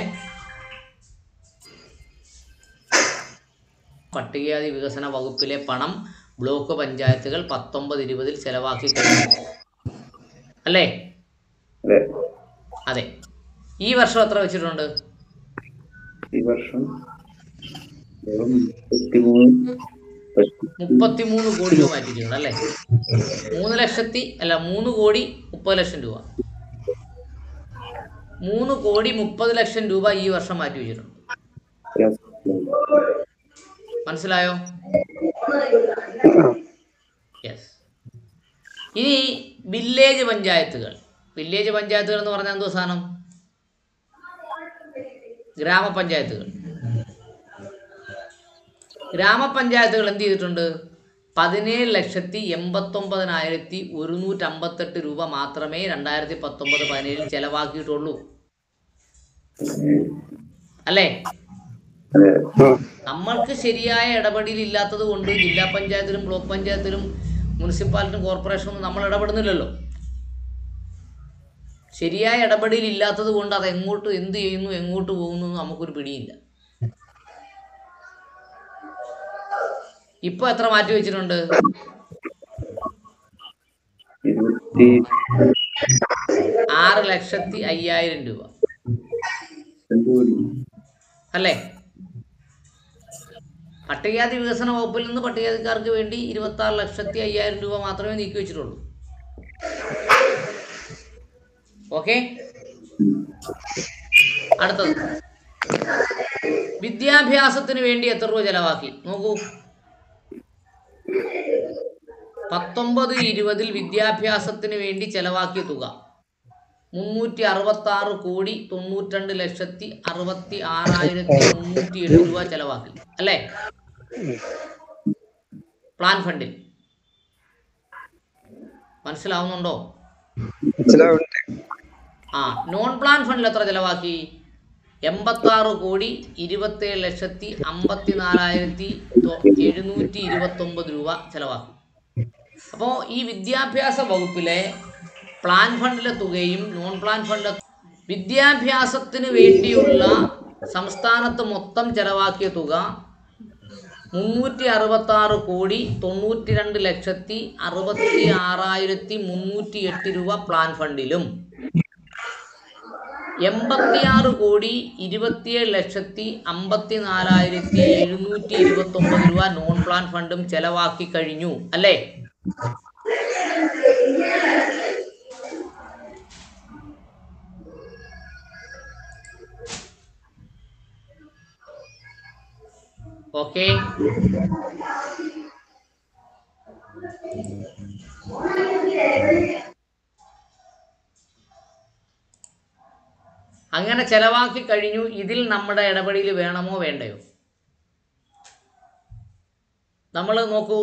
പട്ടികജാതി വികസന വകുപ്പിലെ പണം ബ്ലോക്ക് പഞ്ചായത്തുകൾ പത്തൊമ്പത് ഇരുപതിൽ ചെലവാക്കി കഴിഞ്ഞു അല്ലേ അതെ അതെ ഈ വർഷം എത്ര വെച്ചിട്ടുണ്ട് ഈ വർഷം വെറും മുപ്പത്തിമൂന്ന് മുപ്പത്തിമൂന്ന് കോടി രൂപ മാറ്റിയിട്ടുണ്ട് അല്ലേ മൂന്ന് ലക്ഷത്തി അല്ല മൂന്ന് കോടി മുപ്പത് ലക്ഷം രൂപ മൂന്ന് കോടി മുപ്പത് ലക്ഷം രൂപ ഈ വർഷം മാറ്റി വെച്ചിട്ടുണ്ട് മനസ്സിലായോ യെസ് ഇനി വില്ലേജ് പഞ്ചായത്തുകൾ വില്ലേജ് പഞ്ചായത്തുകൾ എന്ന് പറഞ്ഞാൽ എന്തോ സാധനം ഗ്രാമപഞ്ചായത്തുകൾ ഗ്രാമപഞ്ചായത്തുകൾ എന്ത് ചെയ്തിട്ടുണ്ട് പതിനേഴ് ലക്ഷത്തി എൺപത്തൊമ്പതിനായിരത്തി ഒരുന്നൂറ്റമ്പത്തെട്ട് രൂപ മാത്രമേ രണ്ടായിരത്തി പത്തൊമ്പത് പതിനേഴിൽ ചെലവാക്കിയിട്ടുള്ളൂ അല്ലേ അതെ ആ നമ്മൾക്ക് ശരിയായ ഇടപെടൽ ഇല്ലാത്തത് കൊണ്ട് ജില്ലാ പഞ്ചായത്തിലും ബ്ലോക്ക് പഞ്ചായത്തിലും മുനിസിപ്പാലിറ്റിയും കോർപ്പറേഷനും നമ്മൾ ഇടപെടുന്നില്ലല്ലോ ശരിയായ ഇടപെടൽ ഇല്ലാത്തത് കൊണ്ട് അത് എങ്ങോട്ട് എന്ത് ചെയ്യുന്നു എങ്ങോട്ട് പോകുന്നു എന്ന് നമുക്കൊരു പിടിയില്ല ഇപ്പൊ എത്ര മാറ്റി വെച്ചിട്ടുണ്ട് ഇരുപത്തി ആറ് ലക്ഷത്തി അയ്യായിരം രൂപ രണ്ട് കോടി അല്ലേ പട്ടികജാതി വികസന വകുപ്പിൽ നിന്ന് പട്ടികജാതിക്കാർക്ക് വേണ്ടി ഇരുപത്തി ആറ് ലക്ഷത്തി അയ്യായിരം രൂപ മാത്രമേ നീക്കി വെച്ചിട്ടുള്ളൂ ഓക്കെ അടുത്തത് വിദ്യാഭ്യാസത്തിന് വേണ്ടി എത്ര രൂപ ചെലവാക്കി നോക്കൂ പത്തൊമ്പത് ഇരുപതിൽ വിദ്യാഭ്യാസത്തിന് വേണ്ടി ചെലവാക്കിയ തുക മുന്നൂറ്റി അറുപത്തി ആറ് കോടി തൊണ്ണൂറ്റിരണ്ട് ലക്ഷത്തി അറുപത്തി ആറായിരത്തി മുന്നൂറ്റി എട്ട് രൂപ ചെലവാക്കി അല്ലേ പ്ലാൻ ഫണ്ടിൽ മനസ്സിലാവുന്നുണ്ടോ മനസ്സിലാവുന്നുണ്ട് ആ നോൺ പ്ലാൻ ഫണ്ടിൽ എത്ര ചെലവാക്കി എൺപത്തി ആറ് കോടി ഇരുപത്തേഴ് ലക്ഷത്തി അമ്പത്തി നാലായിരത്തി എഴുന്നൂറ്റി ഇരുപത്തൊമ്പത് രൂപ ചെലവാക്കി അപ്പോൾ ഈ വിദ്യാഭ്യാസ വകുപ്പിലെ പ്ലാൻ ഫണ്ടിലെ തുകയും നോൺ പ്ലാൻ ഫണ്ടിലെ വിദ്യാഭ്യാസത്തിന് വേണ്ടിയുള്ള സംസ്ഥാനത്ത് മൊത്തം ചെലവാക്കിയ തുക മുന്നൂറ്റി അറുപത്തി ആറ് കോടി തൊണ്ണൂറ്റി രണ്ട് ലക്ഷത്തി അറുപത്തി ആറായിരത്തി മുന്നൂറ്റി എട്ട് രൂപ പ്ലാൻ ഫണ്ടിലും എൺപത്തിയാറ് കോടി ഇരുപത്തിയേഴ് ലക്ഷത്തി അമ്പത്തി നാലായിരത്തി എഴുന്നൂറ്റി ഇരുപത്തി ഒമ്പത് രൂപ നോൺ പ്ലാൻ ഫണ്ടും ചെലവാക്കി കഴിഞ്ഞു അല്ലേ ഓക്കെ അങ്ങനെ ചെലവാക്കി കഴിഞ്ഞു ഇതിൽ നമ്മുടെ ഇടപെടൽ വേണമോ വേണ്ടയോ നമ്മൾ നോക്കൂ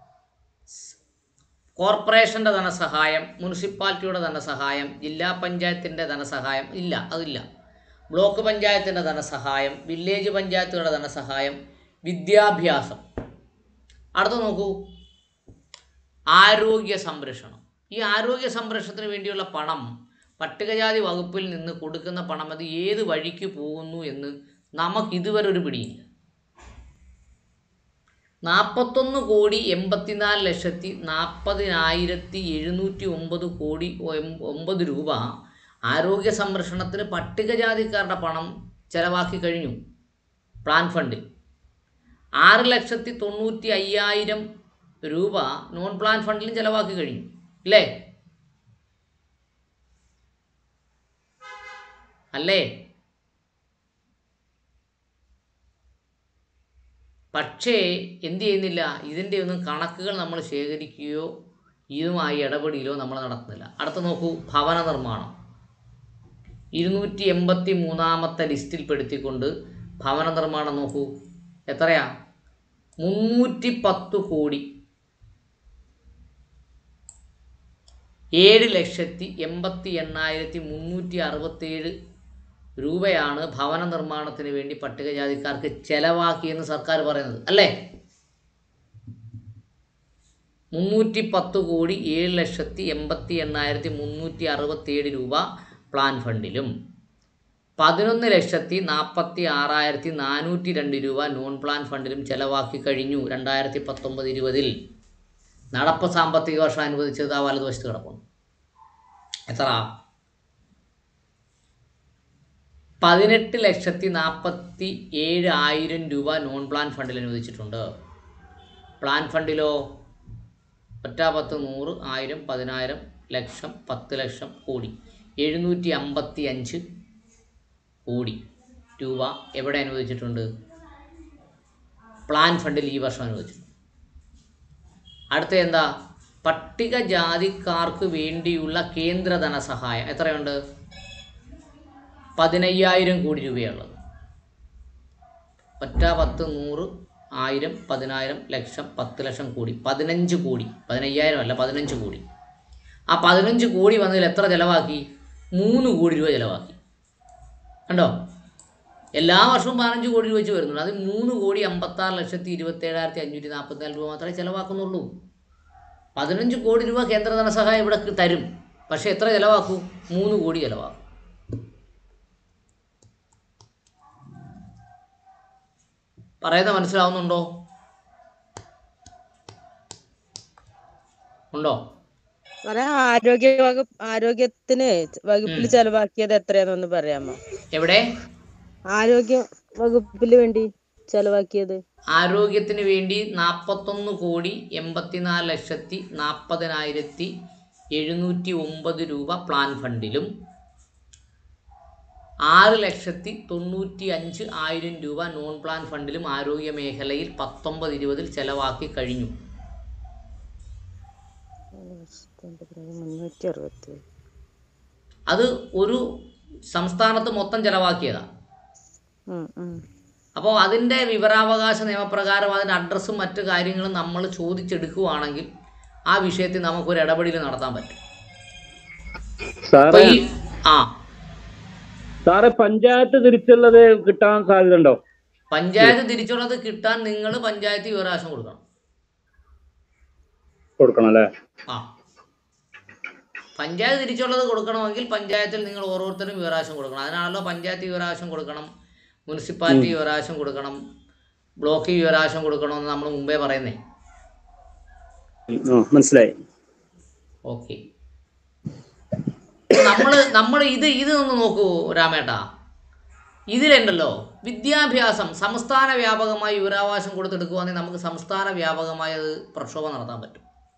കോർപ്പറേഷൻ്റെ ധനസഹായം മുനിസിപ്പാലിറ്റിയുടെ ധനസഹായം ജില്ലാ പഞ്ചായത്തിൻ്റെ ധനസഹായം ഇല്ല അതില്ല ബ്ലോക്ക് പഞ്ചായത്തിൻ്റെ ധനസഹായം വില്ലേജ് പഞ്ചായത്തുകളുടെ ധനസഹായം വിദ്യാഭ്യാസം അടുത്ത് നോക്കൂ ആരോഗ്യ സംരക്ഷണം ഈ ആരോഗ്യ സംരക്ഷണത്തിന് വേണ്ടിയുള്ള പണം പട്ടികജാതി വകുപ്പിൽ നിന്ന് കൊടുക്കുന്ന പണം അത് ഏത് വഴിക്ക് പോകുന്നു എന്ന് നമുക്ക് ഇതുവരെ ഒരു പിടിയില്ല നാൽപ്പത്തൊന്ന് കോടി എൺപത്തിനാല് ലക്ഷത്തി നാൽപ്പതിനായിരത്തി എഴുന്നൂറ്റി ഒമ്പത് കോടി ഒം- ഒമ്പത് രൂപ ആരോഗ്യ സംരക്ഷണത്തിന് പട്ടികജാതിക്കാരുടെ പണം ചെലവാക്കി കഴിഞ്ഞു പ്ലാൻ ഫണ്ടിൽ ആറ് ലക്ഷത്തി തൊണ്ണൂറ്റി അയ്യായിരം രൂപ നോൺ പ്ലാൻ ഫണ്ടിലും ചെലവാക്കി കഴിഞ്ഞു അല്ലേ അല്ലേ പക്ഷേ എന്ത് ചെയ്യുന്നില്ല ഇതിൻ്റെ ഒന്നും കണക്കുകൾ നമ്മൾ ശേഖരിക്കുകയോ ഇതുമായി ഇടപെടുകയോ നമ്മൾ നടത്തുന്നില്ല അടുത്ത നോക്കൂ ഭവന നിർമ്മാണം ഇരുന്നൂറ്റി എൺപത്തി മൂന്നാമത്തെ ലിസ്റ്റിൽ പെടുത്തിക്കൊണ്ട് ഭവന നിർമ്മാണം നോക്കൂ എത്രയാ മുന്നൂറ്റി പത്ത് കോടി ഏഴ് ലക്ഷത്തി എൺപത്തി എണ്ണായിരത്തി മുന്നൂറ്റി അറുപത്തേഴ് രൂപയാണ് ഭവന നിർമ്മാണത്തിന് വേണ്ടി പട്ടികജാതിക്കാർക്ക് ചെലവാക്കിയെന്ന് സർക്കാർ പറയുന്നത് അല്ലേ മുന്നൂറ്റി പത്ത് കോടി ഏഴ് ലക്ഷത്തി എൺപത്തി എണ്ണായിരത്തി മുന്നൂറ്റി അറുപത്തേഴ് രൂപ പ്ലാൻ ഫണ്ടിലും പതിനൊന്ന് ലക്ഷത്തി നാൽപ്പത്തി ആറായിരത്തി നാനൂറ്റി രണ്ട് രൂപ നോൺ പ്ലാൻ ഫണ്ടിലും ചെലവാക്കി കഴിഞ്ഞു രണ്ടായിരത്തി പത്തൊമ്പത് ഇരുപതിൽ നടപ്പ് സാമ്പത്തിക വർഷം അനുവദിച്ചത് ആ വലതുവശത്ത് കിടക്കുന്നു എത്ര പതിനെട്ട് ലക്ഷത്തി നാൽപ്പത്തി ഏഴ് ആയിരം രൂപ നോൺ പ്ലാൻ ഫണ്ടിൽ അനുവദിച്ചിട്ടുണ്ട് പ്ലാൻ ഫണ്ടിലോ ഒറ്റ പത്ത് നൂറ് ആയിരം പതിനായിരം ലക്ഷം പത്ത് ലക്ഷം കോടി എഴുന്നൂറ്റി അമ്പത്തി അഞ്ച് കോടി രൂപ എവിടെ അനുവദിച്ചിട്ടുണ്ട് പ്ലാൻ ഫണ്ടിൽ ഈ വർഷം അനുവദിച്ചു അടുത്ത എന്താ പട്ടികജാതിക്കാർക്ക് വേണ്ടിയുള്ള കേന്ദ്ര ധനസഹായം എത്രയുണ്ട് പതിനയ്യായിരം കോടി രൂപയുള്ളത് ഒറ്റ പത്ത് നൂറ് ആയിരം പതിനായിരം ലക്ഷം പത്ത് ലക്ഷം കോടി പതിനഞ്ച് കോടി പതിനയ്യായിരം അല്ല പതിനഞ്ച് കോടി ആ പതിനഞ്ച് കോടി വന്നതിൽ എത്ര ചിലവാക്കി മൂന്ന് കോടി രൂപ ചിലവാക്കി കണ്ടോ എല്ലാ വർഷവും പതിനഞ്ച് കോടി രൂപ വെച്ച് വരുന്നുണ്ട് അത് മൂന്ന് കോടി അമ്പത്താറ് ലക്ഷത്തി ഇരുപത്തേഴായിരത്തി അഞ്ഞൂറ്റി നാൽപ്പത്തിനാല് രൂപ മാത്രമേ ചിലവാക്കുന്നുള്ളൂ പതിനഞ്ച് കോടി രൂപ കേന്ദ്ര ധനസഹായം ഇവിടെ തരും പക്ഷെ എത്ര ചിലവാക്കും മൂന്ന് കോടി ചിലവാക്കും പറയുന്ന മനസ്സിലാവുന്നുണ്ടോ ഉണ്ടോ പറയാ ആരോഗ്യ വകുപ്പ് ആരോഗ്യത്തിന് വകുപ്പിൽ ഉം. ചെലവാക്കിയത് എത്രയാന്നൊന്ന് പറയാമോ എവിടെ ആരോഗ്യ വകുപ്പിന് വേണ്ടി ചെലവാക്കിയത് ആരോഗ്യത്തിന് വേണ്ടി നാൽപ്പത്തൊന്ന് കോടി എൺപത്തിനാല് ലക്ഷത്തി നാൽപ്പതിനായിരത്തി എഴുന്നൂറ്റി ഒമ്പത് രൂപ പ്ലാൻ ഫണ്ടിലും ആറ് ലക്ഷത്തി തൊണ്ണൂറ്റി അഞ്ച് ആയിരം രൂപ നോൺ പ്ലാൻ ഫണ്ടിലും ആരോഗ്യ മേഖലയിൽ പത്തൊമ്പത് ഇരുപതിൽ ചെലവാക്കി കഴിഞ്ഞു മുന്നൂറ്റി അറുപത്തി അത് ഒരു സംസ്ഥാനത്ത് മൊത്തം ചെലവാക്കിയതാണ് ഉം, ഉം. അപ്പോൾ അതിൻ്റെ വിവരാവകാശ നിയമപ്രകാരം അതിൻ്റെ അഡ്രസ്സും മറ്റു കാര്യങ്ങളും നമ്മൾ ചോദിച്ചെടുക്കുകയാണെങ്കിൽ ആ വിഷയത്തിൽ നമുക്കൊരു ഇടപെടൽ നടത്താൻ പറ്റും അപ്പൊ സാറേ ഈ ആ സാറേ പഞ്ചായത്ത് തിരിച്ചുള്ളത് കിട്ടാൻ സാധ്യത ഉണ്ടോ പഞ്ചായത്ത് തിരിച്ചുള്ളത് കിട്ടാൻ നിങ്ങൾ പഞ്ചായത്ത് വിവരാവകാശം കൊടുക്കണം കൊടുക്കണം അല്ലേ ആ പഞ്ചായത്ത് തിരിച്ചുള്ളത് കൊടുക്കണമെങ്കിൽ പഞ്ചായത്തിൽ നിങ്ങൾ ഓരോരുത്തരും വിവരാവകാശം കൊടുക്കണം അതിനാണല്ലോ പഞ്ചായത്ത് വിവരാവകാശം കൊടുക്കണം മുനിസിപ്പാലിറ്റി വിവരാവകാശം കൊടുക്കണം ബ്ലോക്ക് വിവരാവകാശം കൊടുക്കണമെന്ന് നമ്മൾ മുമ്പേ പറയുന്നേ ആ മനസ്സിലായി ഓക്കെ നമ്മൾ നമ്മൾ ഇത് ഇത് ഒന്ന് നോക്കൂ രാമേട്ടാ ഇതിലുണ്ടല്ലോ വിദ്യാഭ്യാസം സംസ്ഥാന വ്യാപകമായി വിവരാവകാശം കൊടുത്തെടുക്കുകയാണെങ്കിൽ നമുക്ക് സംസ്ഥാന വ്യാപകമായി അത് പ്രക്ഷോഭം നടത്താൻ പറ്റും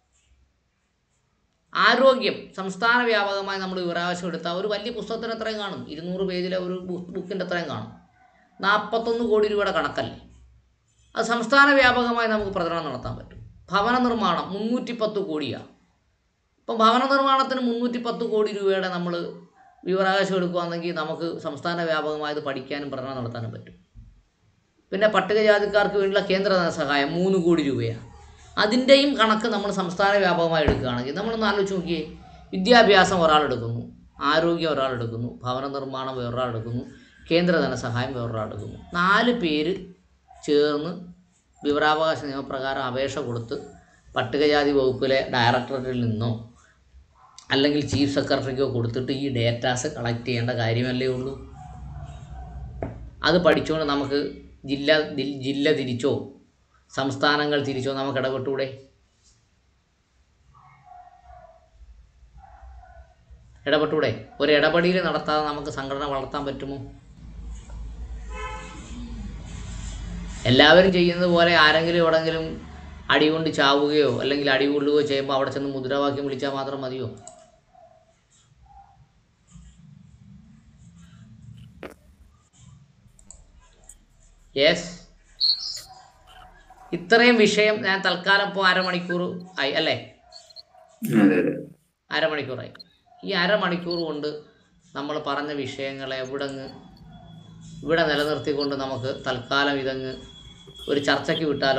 ആരോഗ്യം സംസ്ഥാന വ്യാപകമായി നമ്മൾ വിവരാവകാശം എടുത്താൽ ഒരു വലിയ പുസ്തകത്തിന് എത്രയും കാണും ഇരുന്നൂറ് പേജിലെ ഒരു ബുക്കിൻ്റെ അത്രയും കാണും നാൽപ്പത്തൊന്ന് കോടി രൂപയുടെ കണക്കല്ലേ അത് സംസ്ഥാന വ്യാപകമായി നമുക്ക് പ്രചരണം നടത്താൻ പറ്റും ഭവന നിർമ്മാണം മുന്നൂറ്റി പത്ത് കോടിയാണ് ഇപ്പം ഭവന നിർമ്മാണത്തിന് മുന്നൂറ്റി പത്ത് കോടി രൂപയുടെ നമ്മൾ വിവരാവകാശം എടുക്കുകയാണെങ്കിൽ നമുക്ക് സംസ്ഥാന വ്യാപകമായത് പഠിക്കാനും പഠനം നടത്താനും പറ്റും പിന്നെ പട്ടികജാതിക്കാർക്ക് വേണ്ടിയുള്ള കേന്ദ്ര ധനസഹായം മൂന്ന് കോടി രൂപയാണ് അതിൻ്റെയും കണക്ക് നമ്മൾ സംസ്ഥാന വ്യാപകമായി എടുക്കുകയാണെങ്കിൽ നമ്മളൊന്ന് ആലോചിച്ച് നോക്കിയേ വിദ്യാഭ്യാസം ഒരാളെടുക്കുന്നു ആരോഗ്യം ഒരാളെടുക്കുന്നു ഭവന നിർമ്മാണം വേറൊരാളെടുക്കുന്നു കേന്ദ്ര ധനസഹായം വേറൊരാളെടുക്കുന്നു നാല് പേര് ചേർന്ന് വിവരാവകാശ നിയമപ്രകാരം അപേക്ഷ കൊടുത്ത് പട്ടികജാതി വകുപ്പിലെ ഡയറക്ടറേറ്റിൽ നിന്നോ അല്ലെങ്കിൽ ചീഫ് സെക്രട്ടറിക്കോ കൊടുത്തിട്ട് ഈ ഡേറ്റാസ് കളക്ട് ചെയ്യേണ്ട കാര്യമല്ലേ ഉള്ളൂ അത് പഠിച്ചുകൊണ്ട് നമുക്ക് ജില്ല ദി- ജില്ല തിരിച്ചോ സംസ്ഥാനങ്ങൾ തിരിച്ചോ നമുക്ക് ഇടപെട്ടൂടെ ഇടപെട്ടൂടെ ഒരു ഇടപെടൽ നടത്താതെ നമുക്ക് സംഘടന വളർത്താൻ പറ്റുമോ എല്ലാവരും ചെയ്യുന്നത് പോലെ ആരെങ്കിലും എവിടെങ്കിലും അടി കൊണ്ട് ചാവുകയോ അല്ലെങ്കിൽ അടി കൊള്ളുകയോ ചെയ്യുമ്പോൾ അവിടെ ചെന്ന് മുദ്രാവാക്യം വിളിച്ചാൽ മാത്രം മതിയോ യെസ് ഇത്രയും വിഷയം ഞാൻ തൽക്കാലം ഇപ്പോൾ അരമണിക്കൂർ ആയി അല്ലേ അതെ അതെ അരമണിക്കൂറായി ഈ അരമണിക്കൂർ കൊണ്ട് നമ്മൾ പറഞ്ഞ വിഷയങ്ങളെ എവിടങ്ങ് ഇവിടെ നിലനിർത്തിക്കൊണ്ട് നമുക്ക് തൽക്കാലം ഇതങ്ങ് ഒരു ചർച്ചയ്ക്ക് വിട്ടാലോ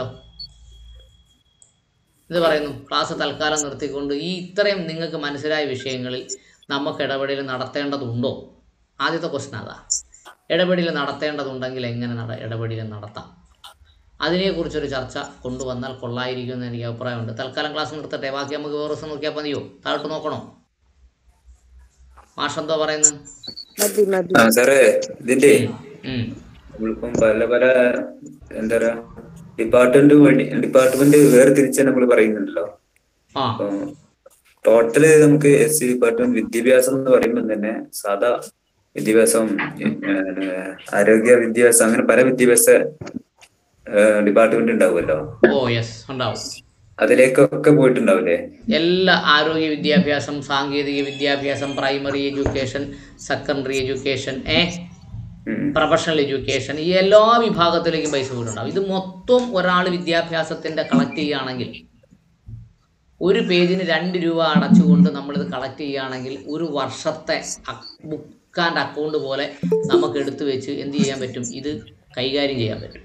ഇത് പറയുന്നു ക്ലാസ് തൽക്കാലം നിർത്തിക്കൊണ്ട് ഈ ഇത്രയും നിങ്ങൾക്ക് മനസ്സിലായ വിഷയങ്ങളിൽ നമുക്ക് ഇടപെടൽ നടത്തേണ്ടതുണ്ടോ ആദ്യത്തെ ക്വസ്റ്റൻ അതാ ഇടപെടൽ നടത്തേണ്ടതുണ്ടെങ്കിൽ എങ്ങനെ നട ഇടപെടൽ നടത്താം അതിനെക്കുറിച്ചൊരു ചർച്ച കൊണ്ടുവന്നാൽ കൊള്ളായിരിക്കുമെന്ന് എനിക്ക് അഭിപ്രായമുണ്ട് തൽക്കാലം ക്ലാസ് നിർത്തട്ടെ ബാക്കി നമുക്ക് വേറെ ദിവസം നോക്കിയാൽ മതിയോ താഴോട്ട് നോക്കണോ മാഷെന്തോ പറയുന്നത് മതി മതി ആ സാറേ ഇതിന്റെ ഉം. നമ്മളിപ്പം പല പല എന്താ പറയാ ഡിപ്പാർട്ട്മെന്റ് വേണ്ടി ഡിപ്പാർട്ട്മെന്റ് വേറെ തിരിച്ച് നമ്മൾ പറയുന്നുണ്ടല്ലോ ആ അപ്പൊ ടോട്ടല് നമുക്ക് എസ് സി ഡിപ്പാർട്ട്മെന്റ് വിദ്യാഭ്യാസം എന്ന് പറയുമ്പോൾ തന്നെ സാധാ വിദ്യാഭ്യാസം ഏഹ്, ആരോഗ്യ വിദ്യാഭ്യാസം അങ്ങനെ പല വിദ്യാഭ്യാസ ഡിപ്പാർട്ട്മെന്റ് ഉണ്ടാവുമല്ലോ ഓ യെസ് ഉണ്ടാവും അതിലേക്കൊക്കെ പോയിട്ടുണ്ടാവില്ലേ എല്ലാ ആരോഗ്യ വിദ്യാഭ്യാസം സാങ്കേതിക വിദ്യാഭ്യാസം പ്രൈമറി എഡ്യൂക്കേഷൻ സെക്കൻഡറി എഡ്യൂക്കേഷൻ ഏ ഉം. പ്രൊഫഷണൽ എഡ്യൂക്കേഷൻ ഈ എല്ലാ വിഭാഗത്തിലേക്കും പൈസ പോയിട്ടുണ്ടാവും ഇത് മൊത്തം ഒരാൾ വിദ്യാഭ്യാസത്തിൻ്റെ കളക്ട് ചെയ്യുകയാണെങ്കിൽ ഒരു പേജിന് രണ്ട് രൂപ അടച്ചുകൊണ്ട് നമ്മളിത് കളക്ട് ചെയ്യുകയാണെങ്കിൽ ഒരു വർഷത്തെ ബുക്ക് ആൻഡ് അക്കൗണ്ട് പോലെ നമുക്ക് എടുത്തു വെച്ച് എന്ത് ചെയ്യാൻ പറ്റും ഇത് കൈകാര്യം ചെയ്യാൻ പറ്റും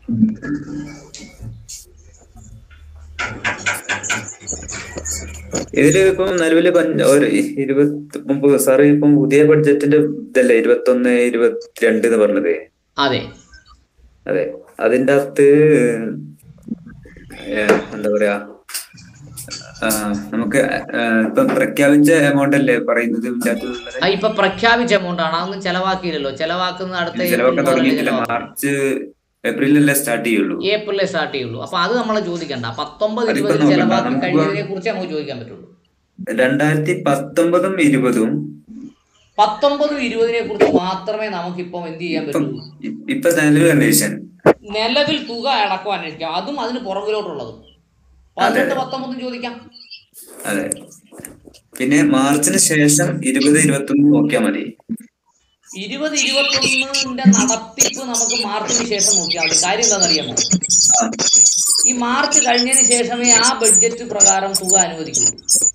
ഇതില് ഇപ്പം നിലവില് പഞ്ച- ഒരു ഇരുപത്തി മുമ്പ് സാറ് ഇപ്പം പുതിയ ബഡ്ജറ്റിന്റെ ഇതല്ലേ ഇരുപത്തൊന്ന് ഇരുപത്തിരണ്ട് എന്ന് പറഞ്ഞത് അതെ അതെ അതിന്റെ അകത്ത് ഏഹ് എന്താ പറയാ ആ, നമുക്ക് ആ, ഇപ്പൊ പ്രഖ്യാപിച്ച എമൗണ്ട് അല്ലേ പറയുന്നത് പഞ്ചായത്ത് ആ ഇപ്പൊ പ്രഖ്യാപിച്ച എമൗണ്ട് ആണ് അതൊന്നും ചെലവാക്കിയില്ലല്ലോ ചെലവാക്കുന്നത് അടുത്ത ചെലവൊക്കെ ഏപ്രിൽ തുടങ്ങിയിട്ടില്ല ചെലവാക്കും. മാർച്ച് ഏപ്രിലല്ലേ സ്റ്റാർട്ട് ചെയ്യുള്ളൂ ഏപ്രിലേ സ്റ്റാർട്ട് ചെയ്യുള്ളൂ അപ്പൊ അത് നമ്മൾ ചോദിക്കണ്ട പത്തൊമ്പത് അതിപ്പോ ഇരുപതിൽ നോക്കണ്ട. ചെലവാക്കി നമുക്ക് കഴിഞ്ഞതിനെ കുറിച്ച് നമുക്ക് ചോദിക്കാൻ പറ്റുള്ളൂ രണ്ടായിരത്തി പത്തൊമ്പതും ഇരുപതും പത്തൊമ്പതും ഇരുപതിനെ കുറിച്ച് മാത്രമേ നമുക്കിപ്പം എന്ത് ചെയ്യാൻ ഇപ്പം പറ്റുള്ളൂ ഇ- ഇപ്പൊ നിലവിൽ കണ്ടീഷൻ നിലവിൽ തുക അടക്കം അന്വേഷിക്കാം അതും അതിന് പുറകിലോട്ടുള്ളതും പതിനെട്ട് പത്തൊമ്പതും ചോദിക്കാം അതെ പിന്നെ മാർച്ചിന് ശേഷം ഇരുപത് ഇരുപത്തി ഒന്ന് നോക്കിയാൽ മതി ഇരുപത് ഇരുപത്തൊന്നിന്റെ നടത്തിപ്പ് നമുക്ക് മാർച്ചിന് ശേഷം നോക്കിയാൽ മതി കാര്യം എന്താണെന്നറിയാമോ ആ, ഈ മാർച്ച് കഴിഞ്ഞതിന് ശേഷമേ ആ ബഡ്ജറ്റ് പ്രകാരം തുക അനുവദിക്കുള്ളൂ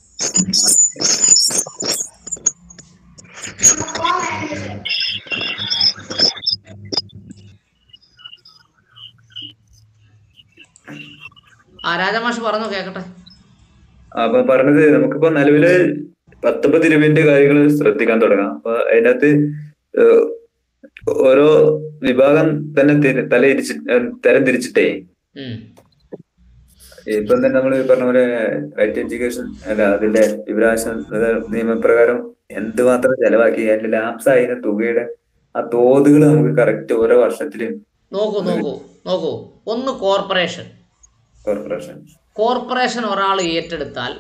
ആ രാജമാഷ് പറഞ്ഞു കേക്കട്ടെ അപ്പൊ പറഞ്ഞത് നമുക്കിപ്പോ നിലവില് പത്തൊമ്പത് രൂപന്റെ കാര്യങ്ങൾ ശ്രദ്ധിക്കാൻ തുടങ്ങാം അപ്പൊ അതിനകത്ത് ഏഹ്, ഓരോ വിഭാഗം തന്നെ തിരി- തലയിരിച്ച് ഏഹ്, തരം തിരിച്ചിട്ടേ ഉം. ഇപ്പം തന്നെ നമ്മൾ പറഞ്ഞ പോലെ റൈറ്റ് എഡ്യൂക്കേഷൻ അല്ല അതിന്റെ വിവരാശം നിയമപ്രകാരം എന്തുമാത്രം ചെലവാക്കി അതിന്റെ ലാപ്സ് ആയിരുന്ന തുകയുടെ ആ തോതുകൾ നമുക്ക് കറക്റ്റ് ഓരോ വർഷത്തില് നോക്കൂ നോക്കൂ നോക്കൂ ഒന്ന് കോർപ്പറേഷൻ കോർപ്പറേഷൻ കോർപ്പറേഷൻ ഒരാൾ ഏറ്റെടുത്താൽ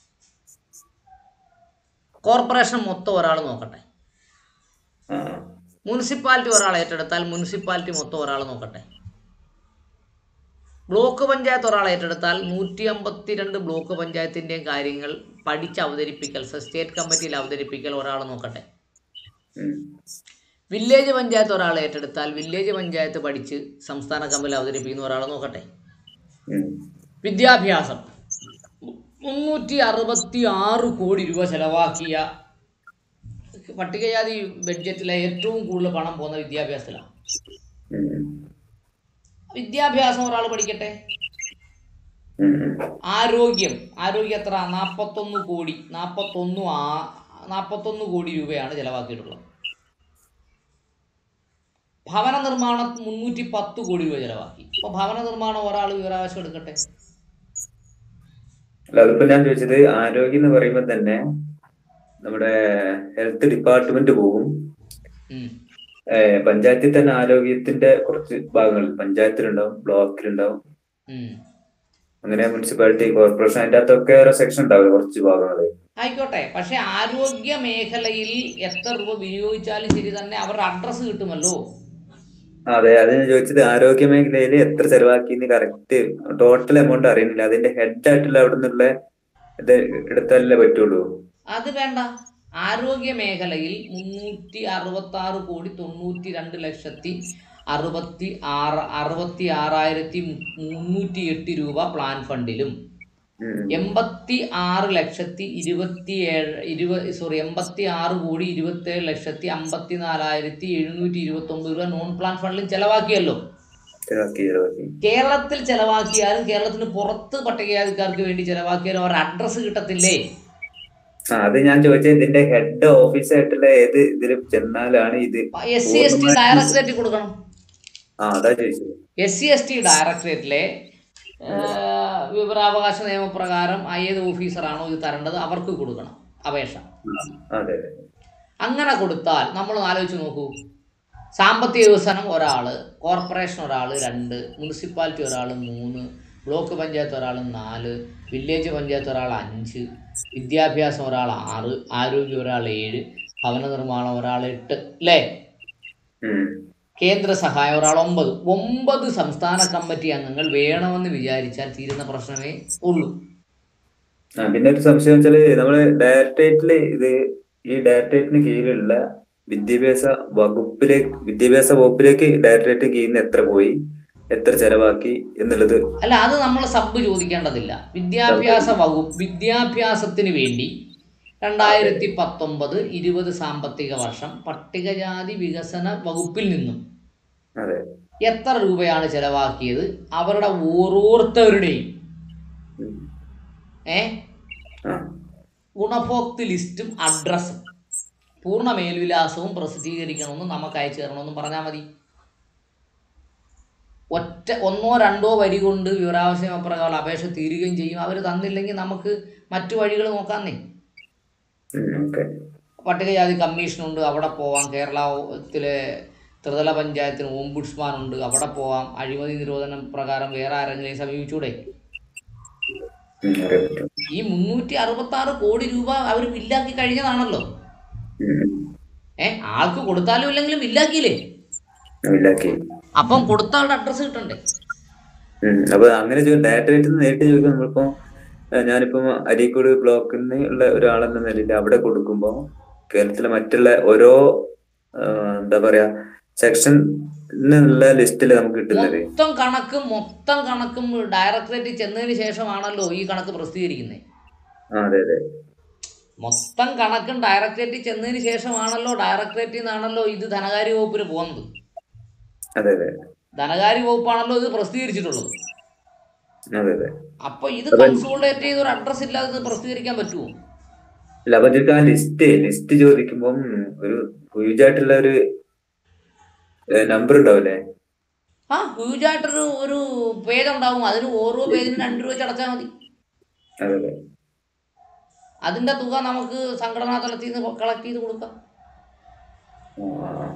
കോർപ്പറേഷൻ മൊത്തം ഒരാൾ നോക്കട്ടെ ആ മുനിസിപ്പാലിറ്റി ഒരാൾ ഏറ്റെടുത്താൽ മുനിസിപ്പാലിറ്റി മൊത്തം ഒരാൾ നോക്കട്ടെ ബ്ലോക്ക് പഞ്ചായത്ത് ഒരാൾ ഏറ്റെടുത്താൽ നൂറ്റി അമ്പത്തിരണ്ട് ബ്ലോക്ക് പഞ്ചായത്തിൻ്റെയും കാര്യങ്ങൾ പഠിച്ച് അവതരിപ്പിക്കൽ സ്റ്റേറ്റ് കമ്മിറ്റിയിൽ അവതരിപ്പിക്കൽ ഒരാൾ നോക്കട്ടെ ഉം. വില്ലേജ് പഞ്ചായത്ത് ഒരാൾ ഏറ്റെടുത്താൽ വില്ലേജ് പഞ്ചായത്ത് പഠിച്ച് സംസ്ഥാന കമ്മിറ്റിയിൽ അവതരിപ്പിക്കുന്ന ഒരാൾ നോക്കട്ടെ ഉം. വിദ്യാഭ്യാസം മുന്നൂറ്റി അറുപത്തി ആറ് കോടി രൂപ ചെലവാക്കിയ പട്ടികജാതി ബഡ്ജറ്റിലെ ഏറ്റവും കൂടുതൽ പണം പോകുന്ന വിദ്യാഭ്യാസത്തിലാണ് ഉം. വിദ്യാഭ്യാസം ഒരാൾ പഠിക്കട്ടെ ഉം. ഉം. ആരോഗ്യം ആരോഗ്യം എത്ര നാൽപ്പത്തൊന്ന് കോടി നാൽപ്പത്തൊന്ന് ആ നാൽപ്പത്തൊന്ന് കോടി രൂപയാണ് ചെലവാക്കിയിട്ടുള്ളത് ഭവന നിർമ്മാണം മുന്നൂറ്റി പത്ത് കോടി രൂപ ചെലവാക്കി അപ്പോൾ ഭവന നിർമ്മാണം ഒരാൾ വിവരാവകാശം എടുക്കട്ടെ അല്ല അതിപ്പോ ഞാൻ ചോദിച്ചത് ആരോഗ്യം എന്ന് പറയുമ്പോ തന്നെ നമ്മുടെ ഹെൽത്ത് ഡിപ്പാർട്ട്മെന്റ് പോകും ഉം. ഏഹ് പഞ്ചായത്തിൽ തന്നെ ആരോഗ്യത്തിന്റെ കുറച്ച് ഭാഗങ്ങൾ പഞ്ചായത്തിലുണ്ടാവും ബ്ലോക്കിലുണ്ടാവും ഉം. അങ്ങനെ മുനിസിപ്പാലിറ്റി കോർപ്പറേഷൻ അതിന്റെ അകത്തൊക്കെ ഓരോ സെക്ഷൻ ഉണ്ടാവും കുറച്ച് ഭാഗങ്ങള് ആയിക്കോട്ടെ പക്ഷെ ആരോഗ്യ മേഖലയിൽ എത്ര രൂപ വിനിയോഗിച്ചാലും ശരി തന്നെ അവരുടെ അഡ്രസ്സ് കിട്ടുമല്ലോ അതെ അത് ഞാൻ ചോദിച്ചത് ആരോഗ്യ മേഖലയിൽ എത്ര ചെലവാക്കിന്ന് കറക്റ്റ് ടോട്ടൽ എമൗണ്ട് അറിയുന്നില്ല അതിന്റെ ഹെഡ് ആയിട്ടുള്ള അവിടെ നിന്നുള്ള ഇത് എടുത്താലല്ലേ പറ്റുള്ളൂ അത് വേണ്ട ആരോഗ്യ മേഖലയിൽ മുന്നൂറ്റി അറുപത്തി ആറ് കോടി തൊണ്ണൂറ്റി രണ്ട് ലക്ഷത്തി അറുപത്തി ആറ് അറുപത്തി ആറായിരത്തി മുന്നൂറ്റി എട്ട് രൂപ പ്ലാൻ ഫണ്ടിലും ഉം. എൺപത്തി ആറ് ലക്ഷത്തി ഇരുപത്തി ഏഴ് ഇരുപത് സോറി എൺപത്തി ആറ് കോടി ഇരുപത്തി ഏഴ് ലക്ഷത്തി അമ്പത്തി നാലായിരത്തി എഴുന്നൂറ്റി ഇരുപത്തി ഒമ്പത് രൂപ നോൺ പ്ലാൻ ഫണ്ടിലും ചെലവാക്കിയല്ലോ ചെലവാക്കി ചെലവാക്കി കേരളത്തിൽ ചെലവാക്കിയാലും കേരളത്തിന് പുറത്ത് പട്ടികജാതിക്കാർക്ക് വേണ്ടി ചെലവാക്കിയാലും അവരുടെ അഡ്രസ്സ് കിട്ടത്തില്ലേ ആ അത് ഞാൻ ചോദിച്ചത് ഇതിന്റെ ഹെഡ് ഓഫീസ് ആയിട്ടുള്ള ഏത് ഇതിൽ ചെന്നാലാണ് ഇത് എസ് സി എസ് ടി ഡയറക്ടറേറ്റിൽ കൊടുക്കണം ആ അതാ ചോദിച്ചത് എസ് സി എസ് ടി ഡയറക്ടറേറ്റിലെ വിവരാവകാശ നിയമപ്രകാരം ഏത് ഓഫീസറാണോ ഇത് തരേണ്ടത് അവർക്ക് കൊടുക്കണം അപേക്ഷ ആ, അതെ അതെ അങ്ങനെ കൊടുത്താൽ നമ്മൾ ആലോചിച്ച് നോക്കൂ സാമ്പത്തിക വികസനം ഒരാൾ കോർപ്പറേഷൻ ഒരാൾ രണ്ട് മുനിസിപ്പാലിറ്റി ഒരാൾ മൂന്ന് ബ്ലോക്ക് പഞ്ചായത്ത് ഒരാൾ നാല് വില്ലേജ് പഞ്ചായത്ത് ഒരാൾ അഞ്ച് വിദ്യാഭ്യാസം ഒരാൾ ആറ് ആരോഗ്യം ഒരാൾ ഏഴ് ഭവന നിർമ്മാണം ഒരാൾ എട്ട് അല്ലേ ഉം. കേന്ദ്ര സഹായം ഒരാൾ ഒമ്പത് ഒമ്പത് സംസ്ഥാന കമ്മിറ്റി അംഗങ്ങൾ വേണമെന്ന് വിചാരിച്ചാൽ തീരുന്ന പ്രശ്നമേ ഉള്ളൂ ആ പിന്നെ ഒരു സംശയം വെച്ചാല് നമ്മള് ഡയറക്ടറേറ്റില് ഇത് ഈ ഡയറക്ടറേറ്റിന് കീഴിലുള്ള വിദ്യാഭ്യാസ വകുപ്പിലേക്ക് വിദ്യാഭ്യാസ വകുപ്പിലേക്ക് ഡയറക്ടറേറ്റ് കീഴിൽ നിന്ന് എത്ര പോയി എത്ര ചെലവാക്കി എന്നുള്ളത് അല്ല അത് നമ്മൾ സബ് ചോദിക്കേണ്ടതില്ല വിദ്യാഭ്യാസ വകുപ്പ് വിദ്യാഭ്യാസത്തിന് വേണ്ടി രണ്ടായിരത്തി പത്തൊമ്പത് ഇരുപത് സാമ്പത്തിക വർഷം പട്ടികജാതി വികസന വകുപ്പിൽ നിന്നും അതെ എത്ര രൂപയാണ് ചെലവാക്കിയത് അവരുടെ ഓരോരുത്തരുടെയും ഉം. ഏ ആ ഗുണഭോക്തൃ ലിസ്റ്റും അഡ്രസ്സും പൂർണ്ണ മേൽവിലാസവും പ്രസിദ്ധീകരിക്കണമെന്നും നമുക്ക് അയച്ചു തരണമെന്നും പറഞ്ഞാൽ മതി ഒറ്റ ഒന്നോ രണ്ടോ വരി കൊണ്ട് വിവരാവകാശ പ്രകാരം അപേക്ഷ തീരുകയും ചെയ്യും അവർ തന്നില്ലെങ്കിൽ നമുക്ക് മറ്റു വഴികൾ നോക്കാന്നേ ഓക്കെ പട്ടികജാതി കമ്മീഷനുണ്ട് അവിടെ പോവാം കേരളത്തിലെ ത്രിതല പഞ്ചായത്തിന് ഓംബുഡ്സ്മാൻ ഉണ്ട് അവിടെ പോവാം അഴിമതി നിരോധനം പ്രകാരം വേറെ ആരെങ്കിലും സമീപിച്ചൂടെ അറിയാൻ പറ്റും ഈ മുന്നൂറ്റി അറുപത്തി ആറ് കോടി രൂപ അവർ ബില്ലാക്കി കഴിഞ്ഞതാണല്ലോ ഉം, ഉം. ഏ ആൾക്ക് കൊടുത്താലും ഇല്ലെങ്കിലും ബില്ലാക്കിയില്ലേ ഇല്ലാക്കി അപ്പം കൊടുത്ത ആളുടെ അഡ്രസ്സ് കിട്ടണ്ടേ ഉം. അപ്പൊ അങ്ങനെ ഡയറക്ടറേറ്റ് നേരിട്ട് ചോദിക്കാൻ നമ്മളിപ്പോ ഏഹ് ഞാനിപ്പം അരീക്കോട് ബ്ലോക്കിൽ നിന്ന് ഉള്ള ഒരാളെന്ന നിലയിൽ അവിടെ കൊടുക്കുമ്പോ കേരളത്തിലെ മറ്റുള്ള ഓരോ ഏഹ് എന്താ പറയാ സെക്ഷനുള്ള ലിസ്റ്റിൽ നമുക്ക് കിട്ടുന്നത് മൊത്തം കണക്കും മൊത്തം കണക്കും ഡയറക്ടറേറ്റിൽ ചെന്നതിന് ശേഷമാണല്ലോ ഈ കണക്ക് പ്രസിദ്ധീകരിക്കുന്നത് ആ അതെ അതെ മൊത്തം കണക്കും ഡയറക്ടറേറ്റിൽ ചെന്നതിന് ശേഷമാണല്ലോ ഡയറക്ടറേറ്റിൽ നിന്നാണല്ലോ ഇത് ധനകാര്യ വകുപ്പിന് പോകുന്നത് അതെ അതെ ധനകാര്യ വകുപ്പാണല്ലോ ഇത് പ്രസിദ്ധീകരിച്ചിട്ടുള്ളത് അതെ അതെ അപ്പൊ ഇത് കൺസോൾട്ടേറ്റ് ചെയ്ത ഒരു അഡ്രസ് ഇല്ലാതെ ഇത് പ്രസിദ്ധീകരിക്കാൻ പറ്റുമോ ഇല്ല അപ്പൊ ഇതിലേക്ക് ആ ലിസ്റ്റ് ലിസ്റ്റ് ചോദിക്കുമ്പം ഒരു ഹ്യൂജ് ആയിട്ടുള്ള ഒരു നമ്പർ ഉണ്ടാവില്ലേ ആ ഹ്യൂജ് ആയിട്ടൊരു ഒരു പേജ് ഉണ്ടാവും അതിന് ഓരോ പേജിനും രണ്ട് രൂപ വെച്ച് അടച്ചാൽ മതി അതെ അതെ അതിന്റെ തുക നമുക്ക് സംഘടനാ തലത്തിൽ നിന്ന് കളക്ട് ചെയ്ത് കൊടുക്കാം ആ,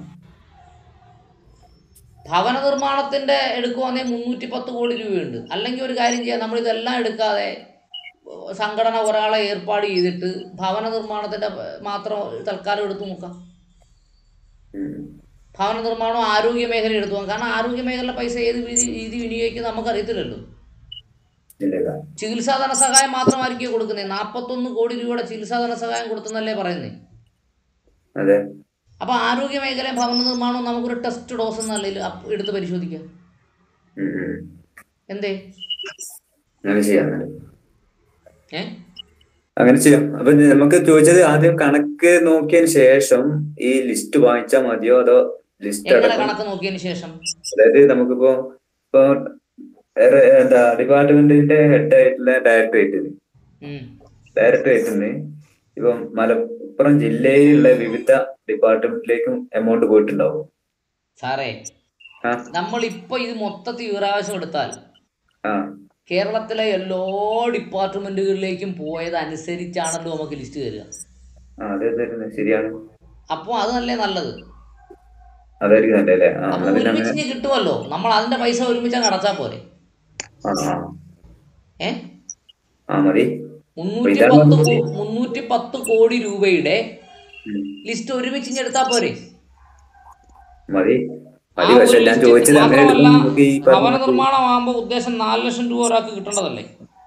ഭവന നിർമ്മാണത്തിന്റെ എടുക്കുവാണെങ്കിൽ മുന്നൂറ്റി പത്ത് കോടി രൂപയുണ്ട് അല്ലെങ്കിൽ ഒരു കാര്യം ചെയ്യാം നമ്മൾ ഇതെല്ലാം എടുക്കാതെ ഏഹ്, സംഘടന ഒരാളെ ഏർപ്പാട് ചെയ്തിട്ട് ഭവന നിർമ്മാണത്തിന്റെ മാത്രം തൽക്കാലം എടുത്തു നോക്കാം ഉം. ഭവന നിർമ്മാണം ആരോഗ്യ മേഖല എടുത്തു നോക്കാം കാരണം ആരോഗ്യ മേഖല പൈസ ഏത് രീതി രീതി വിനിയോഗിക്കുന്നത് നമുക്കറിയത്തില്ലല്ലോ ഇല്ല ഇല്ല. ചികിത്സാ ധനസഹായം മാത്രമായിരിക്കും കൊടുക്കുന്നത് നാൽപ്പത്തൊന്ന് കോടി രൂപയുടെ ചികിത്സാ ധനസഹായം കൊടുത്തെന്നല്ലേ പറയുന്നത് അതെ അപ്പോൾ ആരോഗ്യ മേഖലയും ഭവന നിർമ്മാണവും നമുക്കൊരു ടെസ്റ്റ് ഡോസ് എന്നല്ലേ എടുത്ത് പരിശോധിക്കാം ഉം, ഉം. എന്തേ അങ്ങനെ ചെയ്യാം അങ്ങനെ. ഏ അങ്ങനെ ചെയ്യാം അപ്പൊ നമുക്ക് ചോദിച്ചത് ആദ്യം കണക്ക് നോക്കിയതിന് ശേഷം ഈ ലിസ്റ്റ് വാങ്ങിച്ചാൽ മതിയോ അതോ ലിസ്റ്റ് എങ്ങനെ അടക്കം കണക്ക് നോക്കിയതിന് ശേഷം അതായത് നമുക്കിപ്പോ ഇപ്പൊ വേറെ എന്താ ഡിപ്പാർട്ട്മെന്റിന്റെ ഹെഡ് ആയിട്ടുള്ള ഡയറക്ടറേറ്റിന് ഉം. ഡയറക്ടറേറ്റിന് ഇപ്പം മലപ്പുറം ജില്ലയിലുള്ള വിവിധ ഡിപ്പാർട്ട്മെന്റിലേക്കും എമൗണ്ട് പോയിട്ടുണ്ടാവും സാറേ ആ നമ്മളിപ്പോ ഇത് മൊത്തത്തിൽ വിവരാവകാശം എടുത്താൽ ആ കേരളത്തിലെ എല്ലാ ഡിപ്പാർട്ട്മെന്റുകളിലേക്കും പോയത് അനുസരിച്ചാണല്ലോ നമുക്ക് ലിസ്റ്റ് തരിക ആ അതെ അതെ അതെ, ശരിയാണ് അപ്പോൾ അത് നല്ലേ നല്ലത് അതായിരിക്കും നല്ലേ അല്ലേ ആ അപ്പൊ എന്നാ പിന്നെ ഒരുമിച്ച് അങ്ങനെ ഇനി കിട്ടുമല്ലോ നമ്മൾ അതിന്റെ പൈസ ഒരുമിച്ച് അങ്ങ് അടച്ചാൽ പോരെ ആ ആ ഏ ആ മതി മുന്നൂറ്റി ഇതാണ് പത്ത് നമുക്ക് കോ- മുന്നൂറ്റി പത്ത് കോടി രൂപയുടെ ഉം. ലിസ്റ്റ് ഒരുമിച്ച് ഇനി എടുത്താൽ പോരെ മതി ആ മതി ഒരു പക്ഷെ ഞാൻ ലിസ്റ്റ് ചോദിച്ചത് അങ്ങനെ മാത്രമല്ല എടുക്കുമ്പോൾ നമുക്ക് ഈ ഭവന പറഞ്ഞ നിർമ്മാണം ആകുമ്പോൾ ഉദ്ദേശം നാല് ലക്ഷം രൂപ ഒരാൾക്ക് കിട്ടേണ്ടതല്ലേ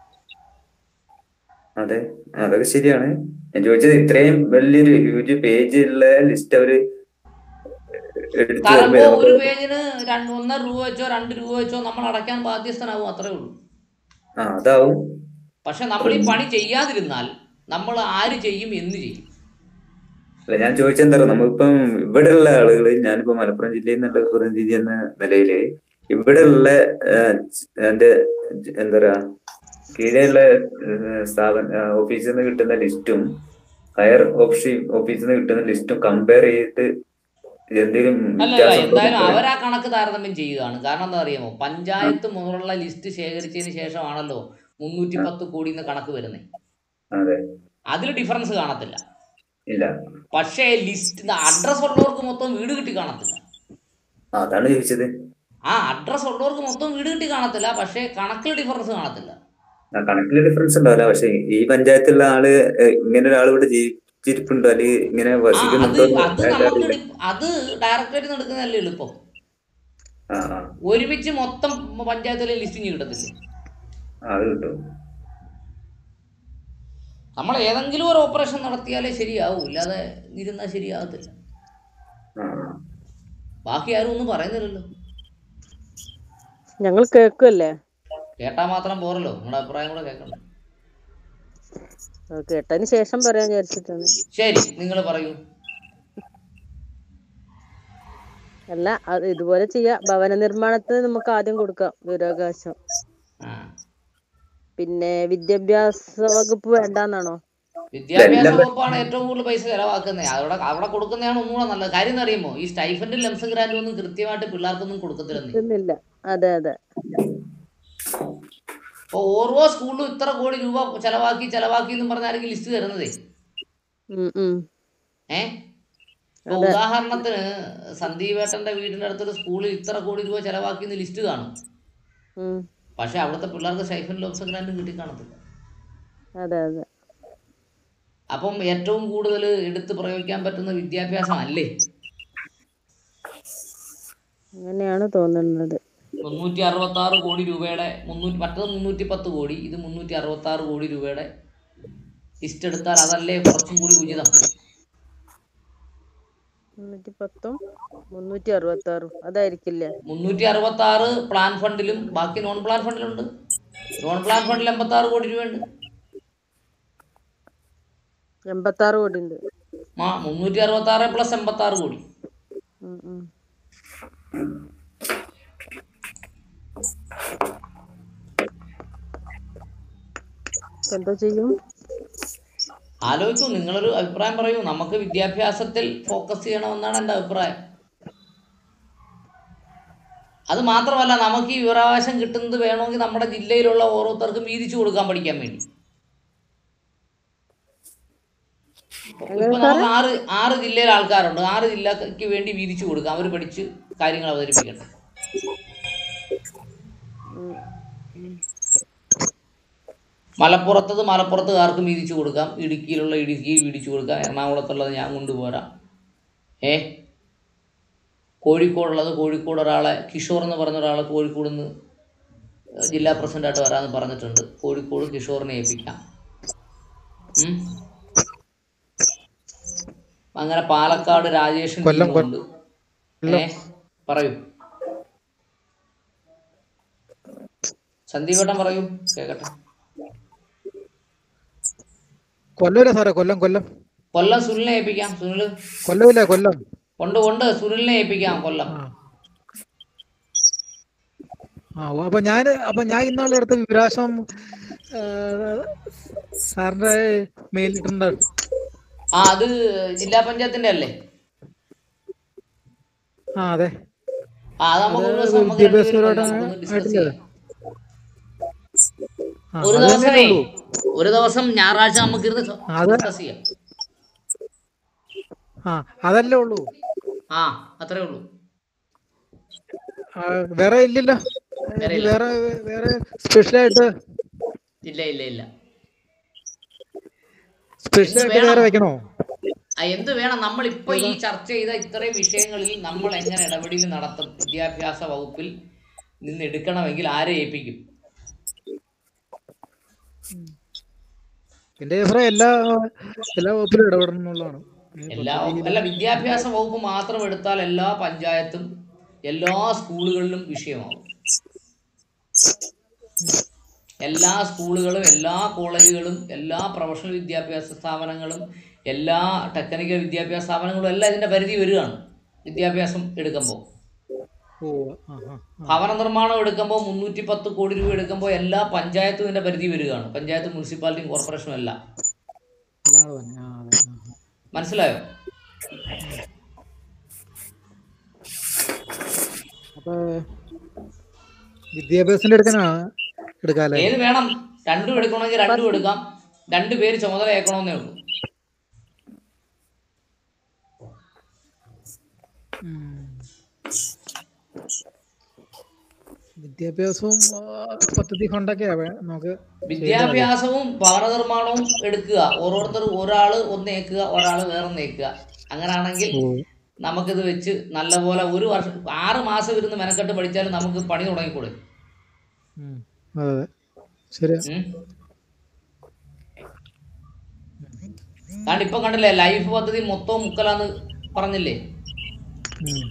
അതെ അതൊക്കെ ശരിയാണ് ഞാൻ ചോദിച്ചത് ഇത്രയും വലിയൊരു ഹ്യൂജ് പേജുള്ള ലിസ്റ്റ് അവര് എടുത്തു കാരണം തരുമ്പോ ഇപ്പോ ഒരു നമുക്ക് പേജിന് രണ്ട് ഒന്നര രൂപ വെച്ചോ രണ്ട് രൂപ വെച്ചോ നമ്മൾ അടയ്ക്കാൻ ബാധ്യസ്ഥനാവും അത്രേ ഉള്ളൂ ആ അതാവും പക്ഷെ നമ്മൾ ഈ പണി ചെയ്യാതിരുന്നാൽ നമ്മൾ ആര് ചെയ്യും എന്ന് ചെയ്യും അല്ല ഞാൻ ചോദിച്ചെന്താ പറയുക നമ്മളിപ്പം ഇവിടെയുള്ള ആളുകൾ ഞാനിപ്പോ മലപ്പുറം ജില്ലയിൽ നിന്നുള്ള പ്രതിനിധി എന്ന നിലയില് ഇവിടെയുള്ള ഏഹ്, എന്റെ എന്താ പറയാ കീഴെയുള്ള ഏഹ്, സ്ഥാപന ഏഹ്, ഓഫീസിൽ നിന്ന് കിട്ടുന്ന ലിസ്റ്റും ഹയർ ഓഫീസ് ഓഫീസിൽ നിന്ന് കിട്ടുന്ന ലിസ്റ്റും കമ്പയർ ചെയ്തിട്ട് എന്തെങ്കിലും അല്ലല്ല വ്യത്യാസം ഉണ്ടോ എന്തായാലും എന്ന് അവർ ആ കണക്ക് താരതമ്യം ചെയ്യുകയാണ് കാരണം എന്താ അറിയാമോ പഞ്ചായത്ത് മുതലുള്ള ലിസ്റ്റ് ശേഖരിച്ചതിന് ശേഷമാണല്ലോ മുന്നൂറ്റി പത്ത് കോടി എന്ന് കണക്ക് വരുന്നത് അതെ അതിൽ ഡിഫറൻസ് കാണത്തില്ല ഇല്ല പക്ഷേ ലിസ്റ്റ് അഡ്രസ് ഉള്ളവർക്ക് മൊത്തം വീട് കിട്ടി കാണത്തില്ല ആ, അതാണ് ചോദിച്ചത് ആ അഡ്രസ് ഉള്ളവർക്ക് മൊത്തം വീട് കിട്ടി കാണത്തില്ല പക്ഷേ കണക്കിൽ ഡിഫറൻസ് കാണത്തില്ല ആ കണക്കില് ഡിഫറൻസ് ഉണ്ടാവില്ല പക്ഷെ ഈ പഞ്ചായത്തിലുള്ള ആള് ഏഹ്, ഇങ്ങനെ ഒരാൾ ഇവിടെ ജീവിച്ചിരിപ്പുണ്ടോ അല്ലെങ്കിൽ ഇങ്ങനെ ആ അത് വസിക്കുന്നുണ്ടോ എന്ന് അത് ആയിട്ട് നമുക്ക് അറിയില്ല. ഡി- അത് ഡയറക്ടറേറ്റ് നിന്ന് എടുക്കുന്നതല്ലേ എളുപ്പം ആ ആ ഒരുമിച്ച് മൊത്തം പഞ്ചായത്തിലെ ലിസ്റ്റിങ് കിട്ടത്തില്ല ആ, അത് കിട്ടും നമ്മൾ ഏതെങ്കിലും ഒരു ഓപ്പറേഷൻ നടത്തിയാലേ ശരിയാവൂ ഇല്ലാതെ ഇരുന്നാൽ ശരിയാകത്തില്ല ആ ആ. ബാക്കി ആരും ഒന്നും പറയുന്നില്ലല്ലോ ഞങ്ങൾ കേൾക്കുമല്ലേ കേട്ടാൽ മാത്രം പോരല്ലോ നിങ്ങളുടെ അഭിപ്രായം കൂടെ കേൾക്കണം അത് കേട്ടതിന് ശേഷം പറയാൻ വിചാരിച്ചിട്ടാണ് ശരി നിങ്ങൾ പറയൂ അല്ല അത് ഇതുപോലെ ചെയ്യാം ഭവന നിർമ്മാണത്തിന് നമുക്ക് ആദ്യം കൊടുക്കാം വിവരാവകാശം ആ പിന്നെ വിദ്യാഭ്യാസ വകുപ്പ് വേണ്ടാന്നാണോ വിദ്യാഭ്യാസ എല്ലാം- വകുപ്പാണ് ഏറ്റവും കൂടുതൽ പൈസ ചെലവാക്കുന്നത് അവിടെ അവിടെ കൊടുക്കുന്നതാണ് ഒന്നുകൂടെ നല്ലത് കാര്യം എന്ന് അറിയുമോ ഈ സ്റ്റൈഫൻഡും ലെംസ് ഗ്രാൻഡും ഒന്നും കൃത്യമായിട്ട് പിള്ളേർക്കൊന്നും കൊടുക്കത്തില്ലെന്നേ കിട്ടുന്നില്ല അതെ അതെ അപ്പൊ ഓരോ സ്കൂളിലും ഇത്ര കോടി രൂപ ചെലവാക്കി ചെലവാക്കി എന്നും പറഞ്ഞായിരിക്കും ലിസ്റ്റ് തരുന്നതേ ഉം ഉം ഏ ഇപ്പൊ ഉദാഹരണത്തിന് സന്ദീപേട്ടന്റെ വീടിന്റെ അടുത്തൊരു സ്കൂളിൽ ഇത്ര കോടി രൂപ ചെലവാക്കി എന്ന് ലിസ്റ്റ് കാണും ഉം പക്ഷെ അവിടുത്തെ പിള്ളേർക്ക് സ്റ്റൈഫൻ ലോക്സ് ഗ്രാൻഡും കിട്ടി കാണത്തില്ല അതെ അതെ അപ്പം ഏറ്റവും കൂടുതൽ എടുത്ത് പ്രയോഗിക്കാൻ പറ്റുന്ന വിദ്യാഭ്യാസം അല്ലേ അങ്ങനെയാണ് തോന്നുന്നത് മുന്നൂറ്റി അറുപത്തി ആറ് കോടി രൂപയുടെ മുന്നൂറ്റി മറ്റത് മുന്നൂറ്റി പത്ത് കോടി ഇത് മുന്നൂറ്റി അറുപത്തി ആറ് കോടി രൂപയുടെ ലിസ്റ്റ് എടുത്താൽ അതല്ലേ കുറച്ചും കൂടി ഉചിതം മുന്നൂറ്റി പത്തും മുന്നൂറ്റി അറുപത്തി ആറും അതായിരിക്കില്ലേ മുന്നൂറ്റി അറുപത്തി ആറ് പ്ലാൻ ഫണ്ടിലും ബാക്കി നോൺ പ്ലാൻ ഫണ്ടിലുണ്ട് നോൺ പ്ലാൻ ഫണ്ടിൽ എൺപത്തി ആറ് കോടി രൂപയുണ്ട് എൺപത്തി ആറ് കോടി ഉണ്ട് ആ മുന്നൂറ്റി അറുപത്തി ആറ് പ്ലസ് എൺപത്തി ആറ് കോടി ഉം ഉം ഇപ്പൊ എന്തോ ചെയ്യും ആലോചിക്കൂ നിങ്ങളൊരു അഭിപ്രായം പറയൂ നമുക്ക് വിദ്യാഭ്യാസത്തിൽ ഫോക്കസ് ചെയ്യണമെന്നാണ് എൻ്റെ അഭിപ്രായം അത് മാത്രമല്ല നമുക്ക് ഈ വിവരാവകാശം കിട്ടുന്നത് വേണമെങ്കിൽ നമ്മുടെ ജില്ലയിലുള്ള ഓരോരുത്തർക്കും വീതിച്ചു കൊടുക്കാൻ പഠിക്കാൻ വേണ്ടി ഇപ്പൊ നമുക്ക് ആറ് ആറ് ജില്ലയിൽ ആൾക്കാരുണ്ട് ആറ് ജില്ലക്ക് വേണ്ടി വീതിച്ചു കൊടുക്കാം അവർ പഠിച്ച് കാര്യങ്ങൾ അവതരിപ്പിക്കട്ടെ മലപ്പുറത്തത് മലപ്പുറത്തുകാർക്ക് വീതിച്ചു കൊടുക്കാം ഇടുക്കിയിലുള്ള ഇടുക്കിയിൽ വീതിച്ചു കൊടുക്കാം എറണാകുളത്തുള്ളത് ഞാൻ കൊണ്ടുപോരാം ഏ കോഴിക്കോടുള്ളത് കോഴിക്കോട് ഒരാളെ കിഷോർ എന്ന് പറഞ്ഞ ഒരാളെ കോഴിക്കോട് നിന്ന് ജില്ലാ പ്രസിഡന്റായിട്ട് വരാമെന്ന് പറഞ്ഞിട്ടുണ്ട് കോഴിക്കോട് കിഷോറിനെ ഏൽപ്പിക്കാം ഉം. അങ്ങനെ പാലക്കാട് രാജേഷൻ ഉണ്ട് ഏ പറയൂ സന്ദീപേട്ടൻ പറയൂ കേക്കട്ടെ കൊല്ലമില്ല സാറേ കൊല്ലം കൊല്ലം കൊല്ലം സുനിലിനെ ഏൽപ്പിക്കാം സുനിൽ കൊല്ലമില്ല കൊല്ലം ഉണ്ട് ഉണ്ട് സുനിലിനെ ഏൽപ്പിക്കാം കൊല്ലം ആ ഓ, അപ്പൊ ഞാൻ അപ്പൊ ഞാൻ ഇന്നാളെ എടുത്ത വിവരാശം ആ, സാറിന്റെ മെയിലിട്ടുണ്ട് ആ അത് ജില്ലാ പഞ്ചായത്തിന്റെ അല്ലേ ആ അതെ ആ അത് നമുക്ക് ഒരു ദിവസം നമുക്ക് വിദ്യാഭ്യാസപരമായിട്ട് രണ്ടുപേരും നമുക്കൊന്ന് discuss ആയിട്ടില്ല. ചെയ്യാം. ആ, ഒരു അത് ദിവസമേ തന്നെ ഉള്ളൂ. ഒരു ദിവസം ഞായറാഴ്ച നമുക്ക് ഇരുന്ന് അത് ഡിസ്കസ് ചെയ്യാം ആ അതല്ലേ ഉള്ളൂ ആ അത്രേ ഉള്ളൂ ആ, വേറെ ഇല്ലല്ലോ വേറെ ഇല്ല. വേറെ വേറെ സ്പെഷ്യലായിട്ട് ഇല്ല ഇല്ല ഇല്ല സ്പെഷ്യലായിട്ട് വേണം? വേറെ വെക്കണോ ആ, എന്ത് വേണം നമ്മൾ ഇപ്പൊ ഈ ചർച്ച ചെയ്ത ഇത്രയും വിഷയങ്ങളിൽ നമ്മൾ എങ്ങനെ ഇടപെടൽ നടത്തും വിദ്യാഭ്യാസ വകുപ്പിൽ നിന്ന് എടുക്കണമെങ്കിൽ ആരെ ഏൽപ്പിക്കും എന്റെ അഭിപ്രായം എല്ലാ എല്ലാ വകുപ്പിലും ഇടപെടണം എന്നുള്ളതാണ് എല്ലാ അല്ല വിദ്യാഭ്യാസ വകുപ്പ് മാത്രം എടുത്താൽ എല്ലാ പഞ്ചായത്തും എല്ലാ സ്കൂളുകളിലും വിഷയമാവും എല്ലാ സ്കൂളുകളും എല്ലാ കോളേജുകളും എല്ലാ പ്രൊഫഷണൽ വിദ്യാഭ്യാസ സ്ഥാപനങ്ങളും എല്ലാ ടെക്നിക്കൽ വിദ്യാഭ്യാസ സ്ഥാപനങ്ങളും എല്ലാം ഇതിന്റെ പരിധി വരികയാണ് വിദ്യാഭ്യാസം എടുക്കുമ്പോൾ ഓ ആ ആ ഭവന നിർമ്മാണം എടുക്കുമ്പോൾ മുന്നൂറ്റി പത്ത് കോടി രൂപ എടുക്കുമ്പോൾ എല്ലാ പഞ്ചായത്തും ഇതിന്റെ പരിധി വരികയാണ് പഞ്ചായത്ത് മുനിസിപ്പാലിറ്റിയും കോർപ്പറേഷനും എല്ലാം എല്ലാം കൂടെ തന്നെ ആ അതെ ആ, ആ. മനസ്സിലായോ അപ്പൊ വിദ്യാഭ്യാസത്തിന്റെ എടുക്കാനാ എടുക്കാല്ലേ ഏത് വേണം രണ്ടും എടുക്കണമെങ്കിൽ രണ്ടും എടുക്കാം രണ്ടു പേര് ചുമതല ഏക്കണമെന്നേ ഉള്ളൂ ഉം. വിദ്യാഭ്യാസവും ആ, പദ്ധതി ഫണ്ടൊക്കെയാ വേ- നമുക്ക് വിദ്യാഭ്യാസവും ഭവന നിർമ്മാണവും എടുക്കുക ഓരോരുത്തർ ഒരാള് ഒന്ന് ഏക്കുക ഒരാള് വേറെ ഏക്കുക അങ്ങനാണെങ്കിൽ നമുക്കിത് വെച്ച് നല്ലപോലെ ഒരു വർഷം ആറ് മാസം ഇരുന്ന് മെനക്കെട്ട് പഠിച്ചാലും നമുക്ക് പണി തുടങ്ങിക്കൂടെ ഉം. അതെ അതെ ശരിയാ ഉം? കാരണം ഇപ്പൊ കണ്ടില്ലേ ലൈഫ് പദ്ധതി മൊത്തം മുക്കലാന്ന് പറഞ്ഞില്ലേ ഉം.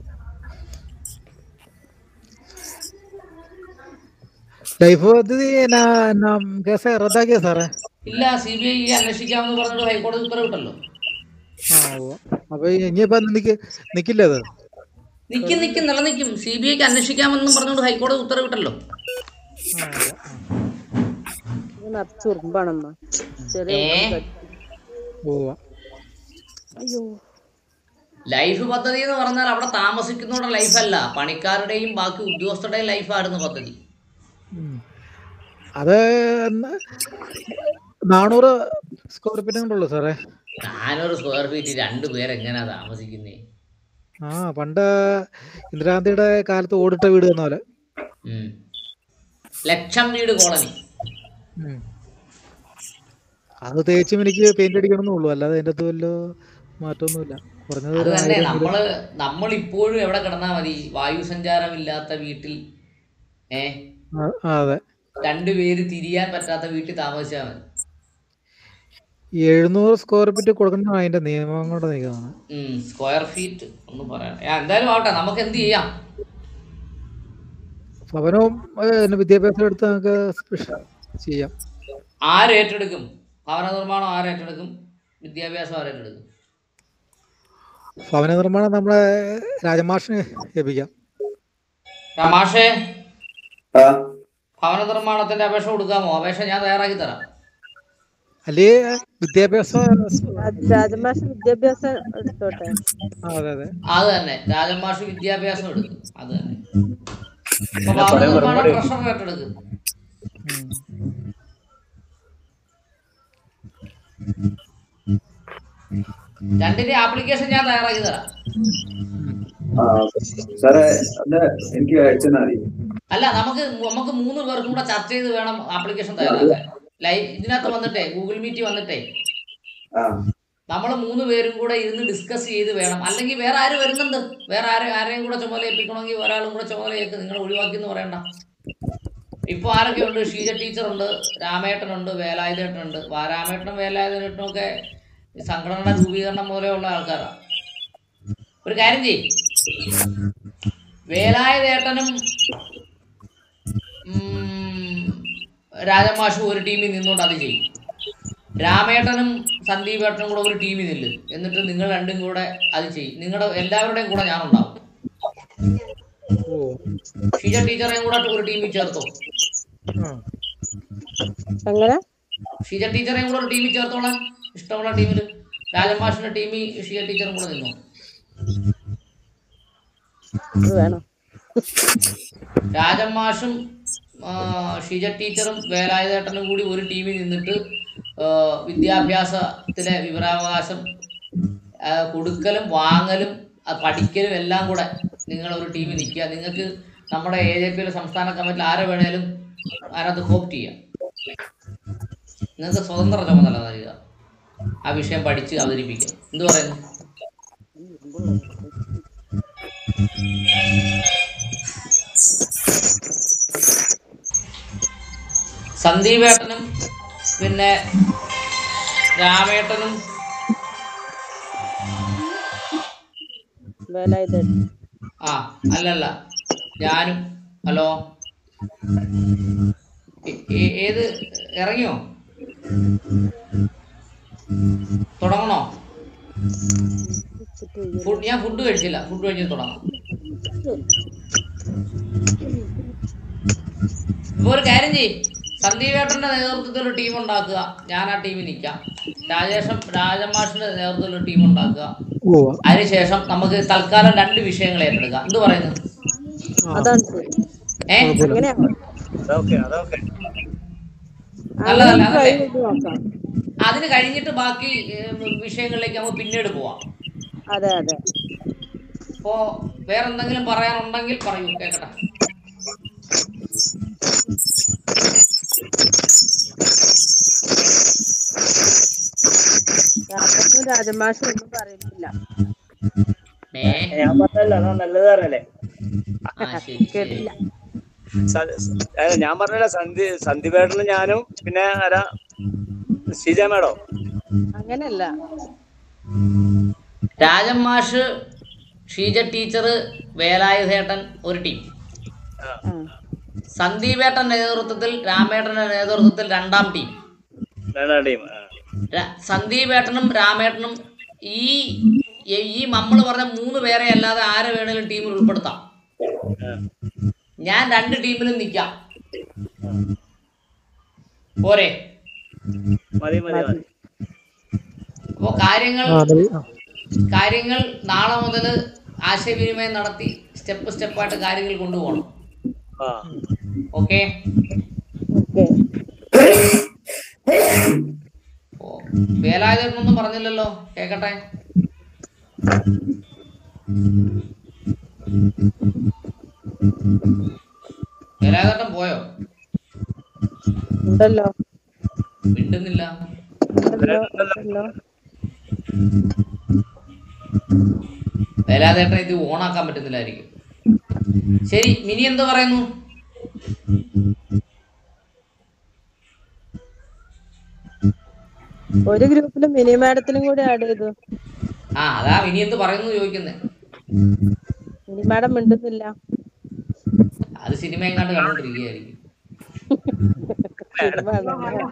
ലൈഫ് പദ്ധതി എന്നാ എന്നാ കേസ് റദ്ദാക്കിയ സാറേ ഇല്ല സി ബി ഐ അന്വേഷിക്കാമെന്ന് പറഞ്ഞിട്ട് ഹൈക്കോടതി ഉത്തരവിട്ടല്ലോ ആ ഉവ്വ. അപ്പൊ ഇനിയിപ്പോ നിക്ക് നിക്കില്ല അത് നിക്കും നിക്കും നിലനിൽക്കും സി ബി ഐക്ക് അന്വേഷിക്കാമെന്നും പറഞ്ഞുകൊണ്ട് ഹൈക്കോടതി ഉത്തരവിട്ടല്ലോ ആ, ഉവ്വ. ആ. ഇത് നിറച്ച് ഉറുമ്പാണമ്മ ചെറിയ ഏ? ഉറുമ്പ് ഉവ്വ. അയ്യോ ലൈഫ് പദ്ധതി എന്ന് പറഞ്ഞാൽ അവിടെ താമസിക്കുന്നവരുടെ ലൈഫല്ല പണിക്കാരുടെയും ബാക്കി ഉദ്യോഗസ്ഥരുടെയും ലൈഫായിരുന്നു പദ്ധതി ഉം. അത് ന- നാനൂറ് സ്ക്വയർ ഫീറ്റ് ഉള്ളൂ സാറേ നാനൂറ് സ്ക്വയർ ഫീറ്റ് രണ്ടു പേരെങ്ങനെയാ താമസിക്കുന്നേ ആ പണ്ട് ഇന്ദിരാഗാന്ധിയുടെ കാലത്ത് ഓടിട്ട വീട് എന്ന പോലെ ഉം. ലക്ഷം വീട് കോളനി ഉം. അത് തേച്ചും എനിക്ക് പെയിന്റ് അടിക്കണം എന്നുള്ളൂ അല്ലാതെ അതിൻ്റെ അകത്ത് വല്ല മാറ്റമൊന്നുമില്ല കുറഞ്ഞത് അത് ഒരു തന്നെ ആയിരം നമ്മള് നമ്മൾ ഇപ്പോഴും എവിടെ കിടന്നാ മതി വായു സഞ്ചാരമില്ലാത്ത വീട്ടിൽ ഏ ആ, ആ, അതെ രണ്ടുപേര് തിരിയാൻ പറ്റാത്ത വീട്ടിൽ താമസിച്ചാൽ മതി ഈ എഴുന്നൂറ് സ്ക്വയർ ഫീറ്റ് കൊടുക്കണം അതിന്റെ നിയമം കൊണ്ട് നീക്കമാണ് ഉം, സ്ക്വയർ ഫീറ്റ് ഒന്നും പറയണ്ട ആ, എന്തായാലും ആവട്ടെ നമുക്ക് എന്ത് ചെയ്യാം ഭവനവും ഏഹ്, പിന്നെ വിദ്യാഭ്യാസം എടുത്ത് നമുക്ക് സ്പെഷ്യൽ ചെയ്യാം ആര് ഏറ്റെടുക്കും ഭവന നിർമ്മാണം ആര് ഏറ്റെടുക്കും വിദ്യാഭ്യാസം ആര് ഏറ്റെടുക്കും ഭവന നിർമ്മാണം നമ്മളെ രാജമാഷിന് ഏൽപ്പിക്കാം രമാഷേ ആ ഭവന നിർമ്മാണത്തിന്റെ അപേക്ഷ കൊടുക്കാമോ അപേക്ഷ ഞാൻ തയ്യാറാക്കി തരാം അല്ലേ വിദ്യാഭ്യാസം രാജ- രാജമാഷ് വിദ്യാഭ്യാസം എടുത്തോട്ടെ ആ, അതെ അതെ അത് തന്നെ രാജമാഷ് വിദ്യാഭ്യാസം എടുക്കും അത് തന്നെ അപ്പൊ പിന്നെ ഭവന പറയാൻ നിർമ്മാണം മറുപടി ട്രഷറർ ഏറ്റെടുക്കും ഉം. രണ്ടിന്റെ ആപ്ലിക്കേഷൻ ഞാൻ തയ്യാറാക്കി തരാം ആ സാറേ അത് എനിക്ക് അയച്ചു മതി അല്ല നമുക്ക് നമുക്ക് മൂന്ന് പേർക്കും കൂടെ ചർച്ച ചെയ്ത് വേണം ആപ്ലിക്കേഷൻ തയ്യാറാക്കാൻ ലൈവ് ഇതിനകത്ത് വന്നിട്ടേ ഗൂഗിൾ മീറ്റ് വന്നിട്ടേ ആ നമ്മൾ മൂന്ന് പേരും കൂടെ ഇരുന്ന് ഡിസ്കസ് ചെയ്ത് വേണം അല്ലെങ്കിൽ വേറെ ആര് വരുന്നുണ്ട് വേറെ ആരെ ആരെയും കൂടെ ചുമതല ഏൽപ്പിക്കണമെങ്കിൽ ഒരാളും കൂടെ ചുമതല ഏൽക്ക് നിങ്ങൾ ഒഴിവാക്കി എന്ന് പറയണ്ട ഇപ്പൊ ആരൊക്കെയുണ്ട് ഷീജ ടീച്ചറുണ്ട് രാമേട്ടനുണ്ട് വേലായുധേട്ടനുണ്ട് വാ- രാമേട്ടനും വേലായുധേട്ടനും ഒക്കെ സംഘടനയുടെ രൂപീകരണം മൂലമുള്ള ആൾക്കാരാണ് ഒരു കാര്യം ചെയ്യും വേലായുധേട്ടനും ഉം, രാജമാഷും ഒരു ടീമിൽ നിന്നുകൊണ്ട് അത് ചെയ്യും രാമേട്ടനും സന്ദീപേട്ടനും കൂടെ ഒരു ടീമിൽ നില്ല് എന്നിട്ട് നിങ്ങൾ രണ്ടും കൂടെ അത് ചെയ്യും നിങ്ങളുടെ എല്ലാവരുടെയും കൂടെ ഞാനുണ്ടാവും ഓ ഷീജ ടീച്ചറെയും കൂടെ ഒരു ടീമിൽ ചേർത്തോ ആ അങ്ങനെ ഷീജ ടീച്ചറെയും കൂടെ ഒരു ടീമിൽ ചേർത്തോളാം ഇഷ്ടമുള്ള ടീമിൽ രാജമാഷിന്റെ ടീമിൽ ഷീജ ടീച്ചറും കൂടെ നിന്നോ അത് വേണം രാജമാഷും ആ, ഷീജ ടീച്ചറും വേലായുധേട്ടനും കൂടി ഒരു ടീമിൽ നിന്നിട്ട് ആ, വിദ്യാഭ്യാസത്തിലെ വിവരാവകാശം ആ, കൊടുക്കലും വാങ്ങലും ആ, പഠിക്കലും എല്ലാം കൂടെ നിങ്ങൾ ഒരു ടീമിൽ നിൽക്കുക നിങ്ങൾക്ക് നമ്മുടെ എ ജെ പിയിലെ സംസ്ഥാന കമ്മിറ്റിയിൽ ആരെ വേണേലും അതിനകത്ത് കോപ്റ്റ് ചെയ്യാം നിങ്ങൾക്ക് സ്വതന്ത്ര ചുമതല നൽകുക ആ വിഷയം പഠിച്ച് അവതരിപ്പിക്കുക എന്ത് പറയുന്നു സന്ദീപേട്ടനും പിന്നെ രാമേട്ടനും വേലായുധ ആ അല്ലല്ല ഞാനും ഹലോ ഏ- ഏ- ഏത് ഇറങ്ങിയോ തുടങ്ങണോ ഫുഡ് ഞാൻ ഫുഡ് കഴിച്ചില്ല ഫുഡ് കഴിച്ചിട്ട് തുടങ്ങാം ഇപ്പൊ ഒരു കാര്യം ചെയ്യ് സന്ദീപേട്ടന്റെ നേതൃത്വത്തിൽ ഒരു ടീം ഉണ്ടാക്കുക ഞാൻ ആ ടീമിൽ നിൽക്കാം രാജേഷം രാജമാഷിന്റെ നേതൃത്വത്തിൽ ഒരു ടീം ഉണ്ടാക്കുക ഓ അതിനുശേഷം നമുക്ക് തൽക്കാലം രണ്ട് വിഷയങ്ങൾ ഏറ്റെടുക്കാം എന്ത് പറയുന്നു അതാണ് ശരി ഏ അങ്ങനെയാണ് അതൊക്കെ അതൊക്കെ നല്ലതല്ല, അങ്ങനെ അതല്ലേ? try ചെയ്ത് നോക്കാം അതിന് കഴിഞ്ഞിട്ട് ബാക്കി ഏ, വിഷയങ്ങളിലേക്ക് നമുക്ക് പിന്നീട് പോവാം അതെ അതെ അപ്പോ വേറെ എന്തെങ്കിലും പറയാനുണ്ടെങ്കിൽ പറയൂ കേക്കട്ടെ രാമകൃഷ്ണൻ രാജമാഷും ഒന്നും പറയുന്നില്ല ഏ ഞാൻ പറഞ്ഞല്ലോ അതാ നല്ലത് പറഞ്ഞല്ലേ ആ ശരി ശരി കേട്ടില്ല സ- അല്ല, ഞാൻ പറഞ്ഞില്ല സന്ധി സന്ധിപേട്ടനും ഞാനും പിന്നെ ആരാ ശ്രീജ മേഡോ അങ്ങനെയല്ല രാജൻ മാഷ് ഷീജ ടീച്ചർ വേലായുധേട്ടൻ ഒരു ടീം ആ. സന്ദീപേട്ടന്റെ നേതൃത്വത്തിൽ രാമേട്ടന്റെ നേതൃത്വത്തിൽ രണ്ടാം ടീം രണ്ടാം ടീം ര- സന്ദീപേട്ടനും രാമേട്ടനും ഈ ഈ നമ്മൾ പറഞ്ഞ മൂന്ന് പേരെ അല്ലാതെ ആരെ വേണേലും ടീമിൽ ഉൾപ്പെടുത്താം ഞാൻ രണ്ട് ടീമിലും നിൽക്കാം പോരെ മതി മതി മതി അപ്പോൾ കാര്യങ്ങൾ ആ, അത് ആ. കാര്യങ്ങൾ നാളെ മുതൽ ആശയവിനിമയം നടത്തി സ്റ്റെപ്പ് സ്റ്റെപ്പായിട്ട് കാര്യങ്ങൾ കൊണ്ടുപോകണം ആ ഓക്കെ ഓക്കെ ഓ വേലായുധനൊന്നും പറഞ്ഞില്ലല്ലോ കേക്കട്ടെ വേലായുധട്ടൻ പോയോ ഉണ്ടല്ലോ മിണ്ടുന്നില്ല ഉണ്ടല്ലോ ഉണ്ടല്ലോ വേലായുധേട്ടൻ ഇത് ഓണാക്കാൻ പറ്റുന്നില്ലായിരിക്കും ശരി മിനി എന്ത് പറയുന്നു ഒരു ഗ്രൂപ്പിലും മിനി മാഡത്തിനും കൂടി ആഡ് ചെയ്തു ആ അതാ മിനി എന്ത് പറയുന്നു ചോദിക്കുന്നേ മിനി മാഡം മിണ്ടുന്നില്ല അത് സിനിമ എങ്ങാണ്ട് കണ്ടോണ്ടിരിക്കുകയായിരിക്കും സിനിമ കാണാനോ?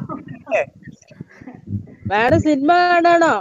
മാഡം സിനിമ കാണാണോ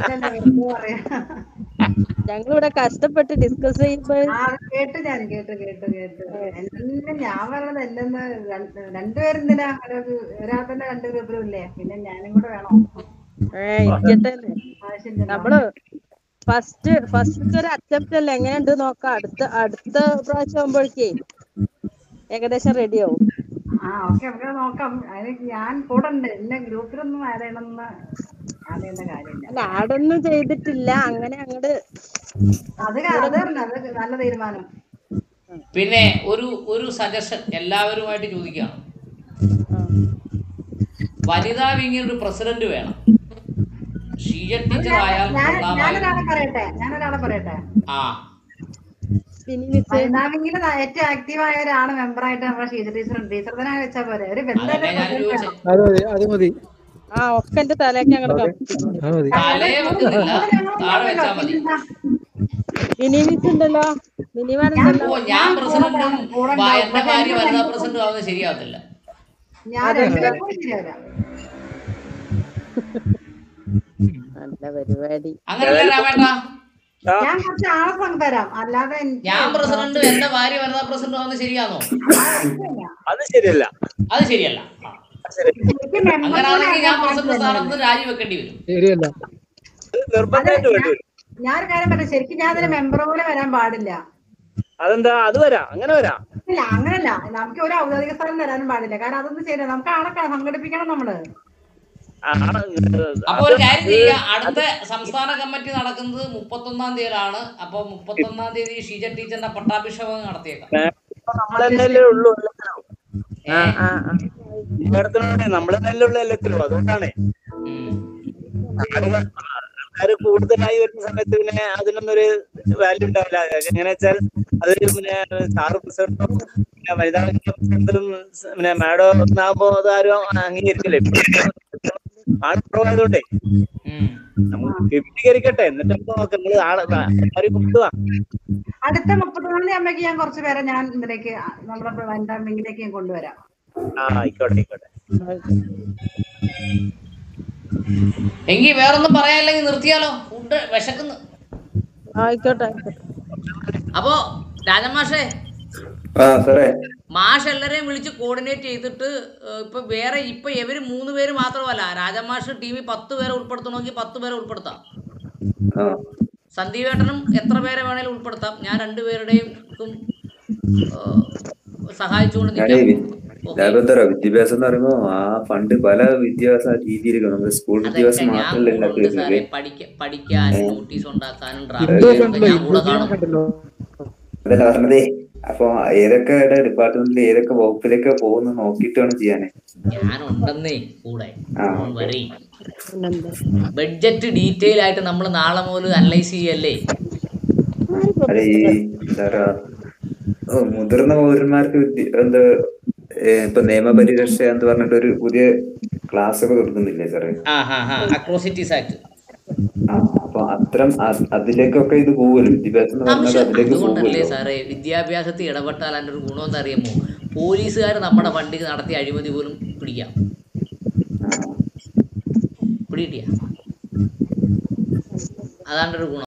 ഞങ്ങളിവിടെ കഷ്ടപ്പെട്ട് ഡിസ്കസ് ചെയ്യുമ്പോ ആ, കേട്ടു ഞാൻ കേട്ടു കേട്ടു കേട്ടു എല്ലാം ഞാൻ പറഞ്ഞത് എല്ലെന്ന് രണ്ടുപേരും എന്തിനാ ഒരു ഒരാൾ തന്നെ രണ്ട് ഗ്രൂപ്പിലും ഇല്ലേ പിന്നെ ഞാനും കൂടെ വേണോ ഏ ഇരിക്കട്ടെ ആവശ്യമില്ല നമ്മള് ഫസ്റ്റ് ഫസ്റ്റ് ഒരു അറ്റംപ്റ്റ് അല്ലേ എങ്ങനെയുണ്ട് നോക്കാം അടുത്ത അടുത്ത പ്രാവശ്യം ആകുമ്പോഴേക്കേ ഏകദേശം റെഡി ആവും ആ ഓക്കെ നമുക്ക് നോക്കാം അതിന് ഞാൻ കൂടെ ഉണ്ട് എന്നെ ഗ്രൂപ്പിലൊന്നും ആഡ് ചെയ്യണമെന്ന് ആഡ് ചെയ്യേണ്ട കാര്യമില്ല അല്ല ആടൊന്നും ചെയ്തിട്ടില്ല അങ്ങനെ അങ്ങട് അത് ക- അത് തന്നെ, അത് നല്ല തീരുമാനം പിന്നെ ഒരു ഒരു സജഷൻ എല്ലാവരുമായിട്ട് ചോദിക്കുകയാണ് വനിതാ വിങ്ങിന് ഒരു പ്രസിഡന്റ് വേണം ഷീജ ടീച്ചർ ആയാൽ ഞാൻ കൊള്ളാമായി ഞാനൊരാളെ പറയട്ടെ ഞാനൊരാളെ പറയട്ടെ ആ പിന്നെ മിസ് വനിതാവിങ്ങില് ഏറ്റവും ആക്റ്റീവ് ആയ ഒരാള് മെമ്പറായിട്ട് നമ്മുടെ ഷീജ ടീച്ചർ ഉണ്ട് ടീച്ചർ തന്നെ വെച്ചാൽ പോരെ ഒരു അതല്ലേ ഞാൻ ബന്ധം ചോദിച്ചത് അത് മതി അത് മതി ആ ഒക്കെ എന്റെ തലേക്ക് അങ്ങോട്ട് അത് മതി തലയെ വെക്കുന്നില്ല താഴെ വെച്ചാൽ മതി മിനി മിസ് ഉണ്ടല്ലോ മിനി മാഡം ഉണ്ടല്ലോ ഓ ഞാൻ പ്രസിഡന്റും വ- എന്റെ ഭാര്യ വനിതാ പ്രസിഡന്റും ആവുന്നത് ശരിയാവത്തില്ല ഞാൻ രണ്ടുപേരും കൂടി ശരിയാവില്ല നല്ല പരിപാടി അങ്ങനല്ല രാമേട്ട ഞാൻ കുറച്ച് ആളെ സം തരാം അല്ലാതെ എനിക്ക് ഞാൻ പ്രസിഡന്റും എന്റെ ഭാര്യ വനിതാ പ്രസിഡന്റും ആവുന്നത് ശരിയാണോ ആവശ്യമില്ല. അത് ശരിയല്ല അത് ശരിയല്ല ആ. അത് ശരി എനിക്ക് member അങ്ങനാണെങ്കിൽ ഞാൻ കൂടെ പ്രസിഡന്റ് ആകാൻ സ്ഥാനത്ത് നിന്ന് രാജിവെക്കേണ്ടി വരും ശരിയല്ല അത് നിർബന്ധമായിട്ട് വേണ്ടി വരും ഞാനൊരു കാര്യം പറയാം ശരിക്കും ഞാൻ അതിന് മെമ്പർ പോലെ വരാൻ പാടില്ല അതെന്താ അത് വരാം അങ്ങനെ വരാം ഇല്ല അങ്ങനല്ല നമുക്ക് ഒരു ഔദ്യോഗിക സ്ഥാനം തരാനും പാടില്ല കാരണം അതൊന്നും ശരിയാ നമുക്ക് ആളെ ക- സംഘടിപ്പിക്കണം നമ്മള് ആ, ആണ്. അപ്പൊ ഒരു കാര്യം ചെയ്യുക അടുത്ത സംസ്ഥാന കമ്മിറ്റി നടക്കുന്നത് മുപ്പത്തൊന്നാം തീയതിയിലാണ് അപ്പൊ മുപ്പത്തൊന്നാം തീയതി ഷീജ ടീച്ചറിന്റെ പട്ടാഭിഷേകം നടത്തിയേക്കാം ഇപ്പൊ നമ്മളല്ലേ ഉള്ളൂ എല്ലാത്തിനും ആ ആ ആ എല്ലായിടത്തിനും നമ്മളെന്നല്ലേ ഉള്ളൂ എല്ലാത്തിനും അതുകൊണ്ടാണ് ഉം. ആൾക്കാര് കൂടുതലായി വരുന്ന സമയത്ത് പിന്നെ അതിനൊന്നും ഒരു വാല്യൂ ഉണ്ടാവില്ല എങ്ങനെ വെച്ചാൽ അത് പിന്നെ സാറ് പ്രസിഡന്റും പിന്നെ വനിതാ പ്രസിഡന്റും പിന്നെ മാഡം ഒന്നാകുമ്പോ അതാരും അംഗീകരിക്കില്ലേ ആൾ കുറവായതുകൊണ്ടേ ഉം. നമുക്ക് വിപുലീകരിക്കട്ടെ എന്നിട്ട് നമുക്ക് നോക്കാം നിങ്ങള് ആളെ ആരും കൊണ്ടുപോവാ അടുത്ത മുപ്പത്തൊന്നാം തീയതി ആകുമ്പോഴേക്ക് ഞാൻ കുറച്ച് പേരെ ഞാൻ ഇതിലേക്ക് നമ്മുടെ വനിതാ ബാങ്കിലേക്ക് ഞാൻ കൊണ്ടുവരാം ആ ആയിക്കോട്ടെ ആയിക്കോട്ടെ എങ്കി വേറൊന്നും പറയാനില്ലെങ്കിൽ നിർത്തിയാലോ ഫുഡ് വിശക്കുന്നു ആയിക്കോട്ടെ ആയിക്കോട്ടെ അപ്പോ രാജമാഷേ ആ സാറേ മാഷ് എല്ലാരെയും വിളിച്ച് കോർഡിനേറ്റ് ചെയ്തിട്ട് ഏഹ്, ഇപ്പൊ വേറെ ഇപ്പൊ ഇവര് മൂന്ന് പേര് മാത്രമല്ല രാജമാഷ് ടീമിൽ പത്ത് പേരെ ഉൾപ്പെടുത്തണമെങ്കിൽ പത്ത് പേരെ ഉൾപ്പെടുത്താം ആ സന്ദീപേട്ടനും എത്ര പേരെ വേണേലും ഉൾപ്പെടുത്താം ഞാൻ രണ്ടുപേരുടെയും സഹായിച്ചുകൊണ്ട് ഞാനേ നിൽക്കാം ഓക്കേ. ലാഭത്തറ വിദ്യാഭ്യാസം എന്ന് പറയുമ്പോ ആ പണ്ട് പല വിദ്യാഭ്യാസ രീതിയിലൊക്കെ നമുക്ക് സ്കൂൾ അതൊക്കെ വിദ്യാഭ്യാസം ഞാൻ മാത്രമല്ല കൂടെ ഇല്ലാത്ത ഉണ്ട് സാറേ വരുന്നത് പഠിക്ക പഠിക്കാനും നോട്ടീസ് ഉണ്ടാക്കാനും ഡ്രാഫ്റ്റ് ഇതൊക്കെ ചെയ്യാനും ഉണ്ടല്ലോ ഞാൻ കൂടെ ഇതൊക്കെ കാണും ഉണ്ടല്ലോ അതല്ല പറഞ്ഞതേ അപ്പൊ ഏതൊക്കെ ഡിപ്പാർട്ട്മെന്റിൽ ഏതൊക്കെ വകുപ്പിലേക്ക് പോകുന്നു നോക്കിയിട്ട് വേണം ചെയ്യാനേ ഞാനുണ്ടെന്നേ കൂടെ ആ, Don't worry. പിന്നെന്താ ബഡ്ജറ്റ് ഡീറ്റെയിൽ ആയിട്ട് നമ്മൾ നാളെ മുതൽ അനലൈസ് ചെയ്യല്ലേ അതെ ഈ എന്താ പറയാ ഓ, മുതിർന്ന പൗരന്മാർക്ക് വിദ്യ- എന്താ ഏ, ഇപ്പൊ നിയമപരിരക്ഷ എന്ന് പറഞ്ഞിട്ട് ഒരു പുതിയ ക്ലാസ് ഒക്കെ കൊടുക്കുന്നില്ലേ സാറേ ആ ഹാ ഹാ അക്രോസിറ്റീസ് ആക്ട് ആ അപ്പൊ അത്തരം അ- അതിലേക്കൊക്കെ ഇത് പോകുമല്ലോ വിദ്യാഭ്യാസം എന്ന് പറഞ്ഞാൽ ആവശ്യം അതിലേക്ക് അതുകൊണ്ടല്ലേ പോകുമല്ലോ സാറേ വിദ്യാഭ്യാസത്തിൽ ഇടപെട്ടാൽ അതിൻ്റെ ഒരു ഗുണം എന്താ അറിയാമോ പോലീസുകാർ നമ്മുടെ വണ്ടിക്ക് നടത്തിയ അഴിമതി പോലും പിടിക്കാം ആ. പിടികിട്ടിയ അതാണ്ട് ഒരു ഗുണം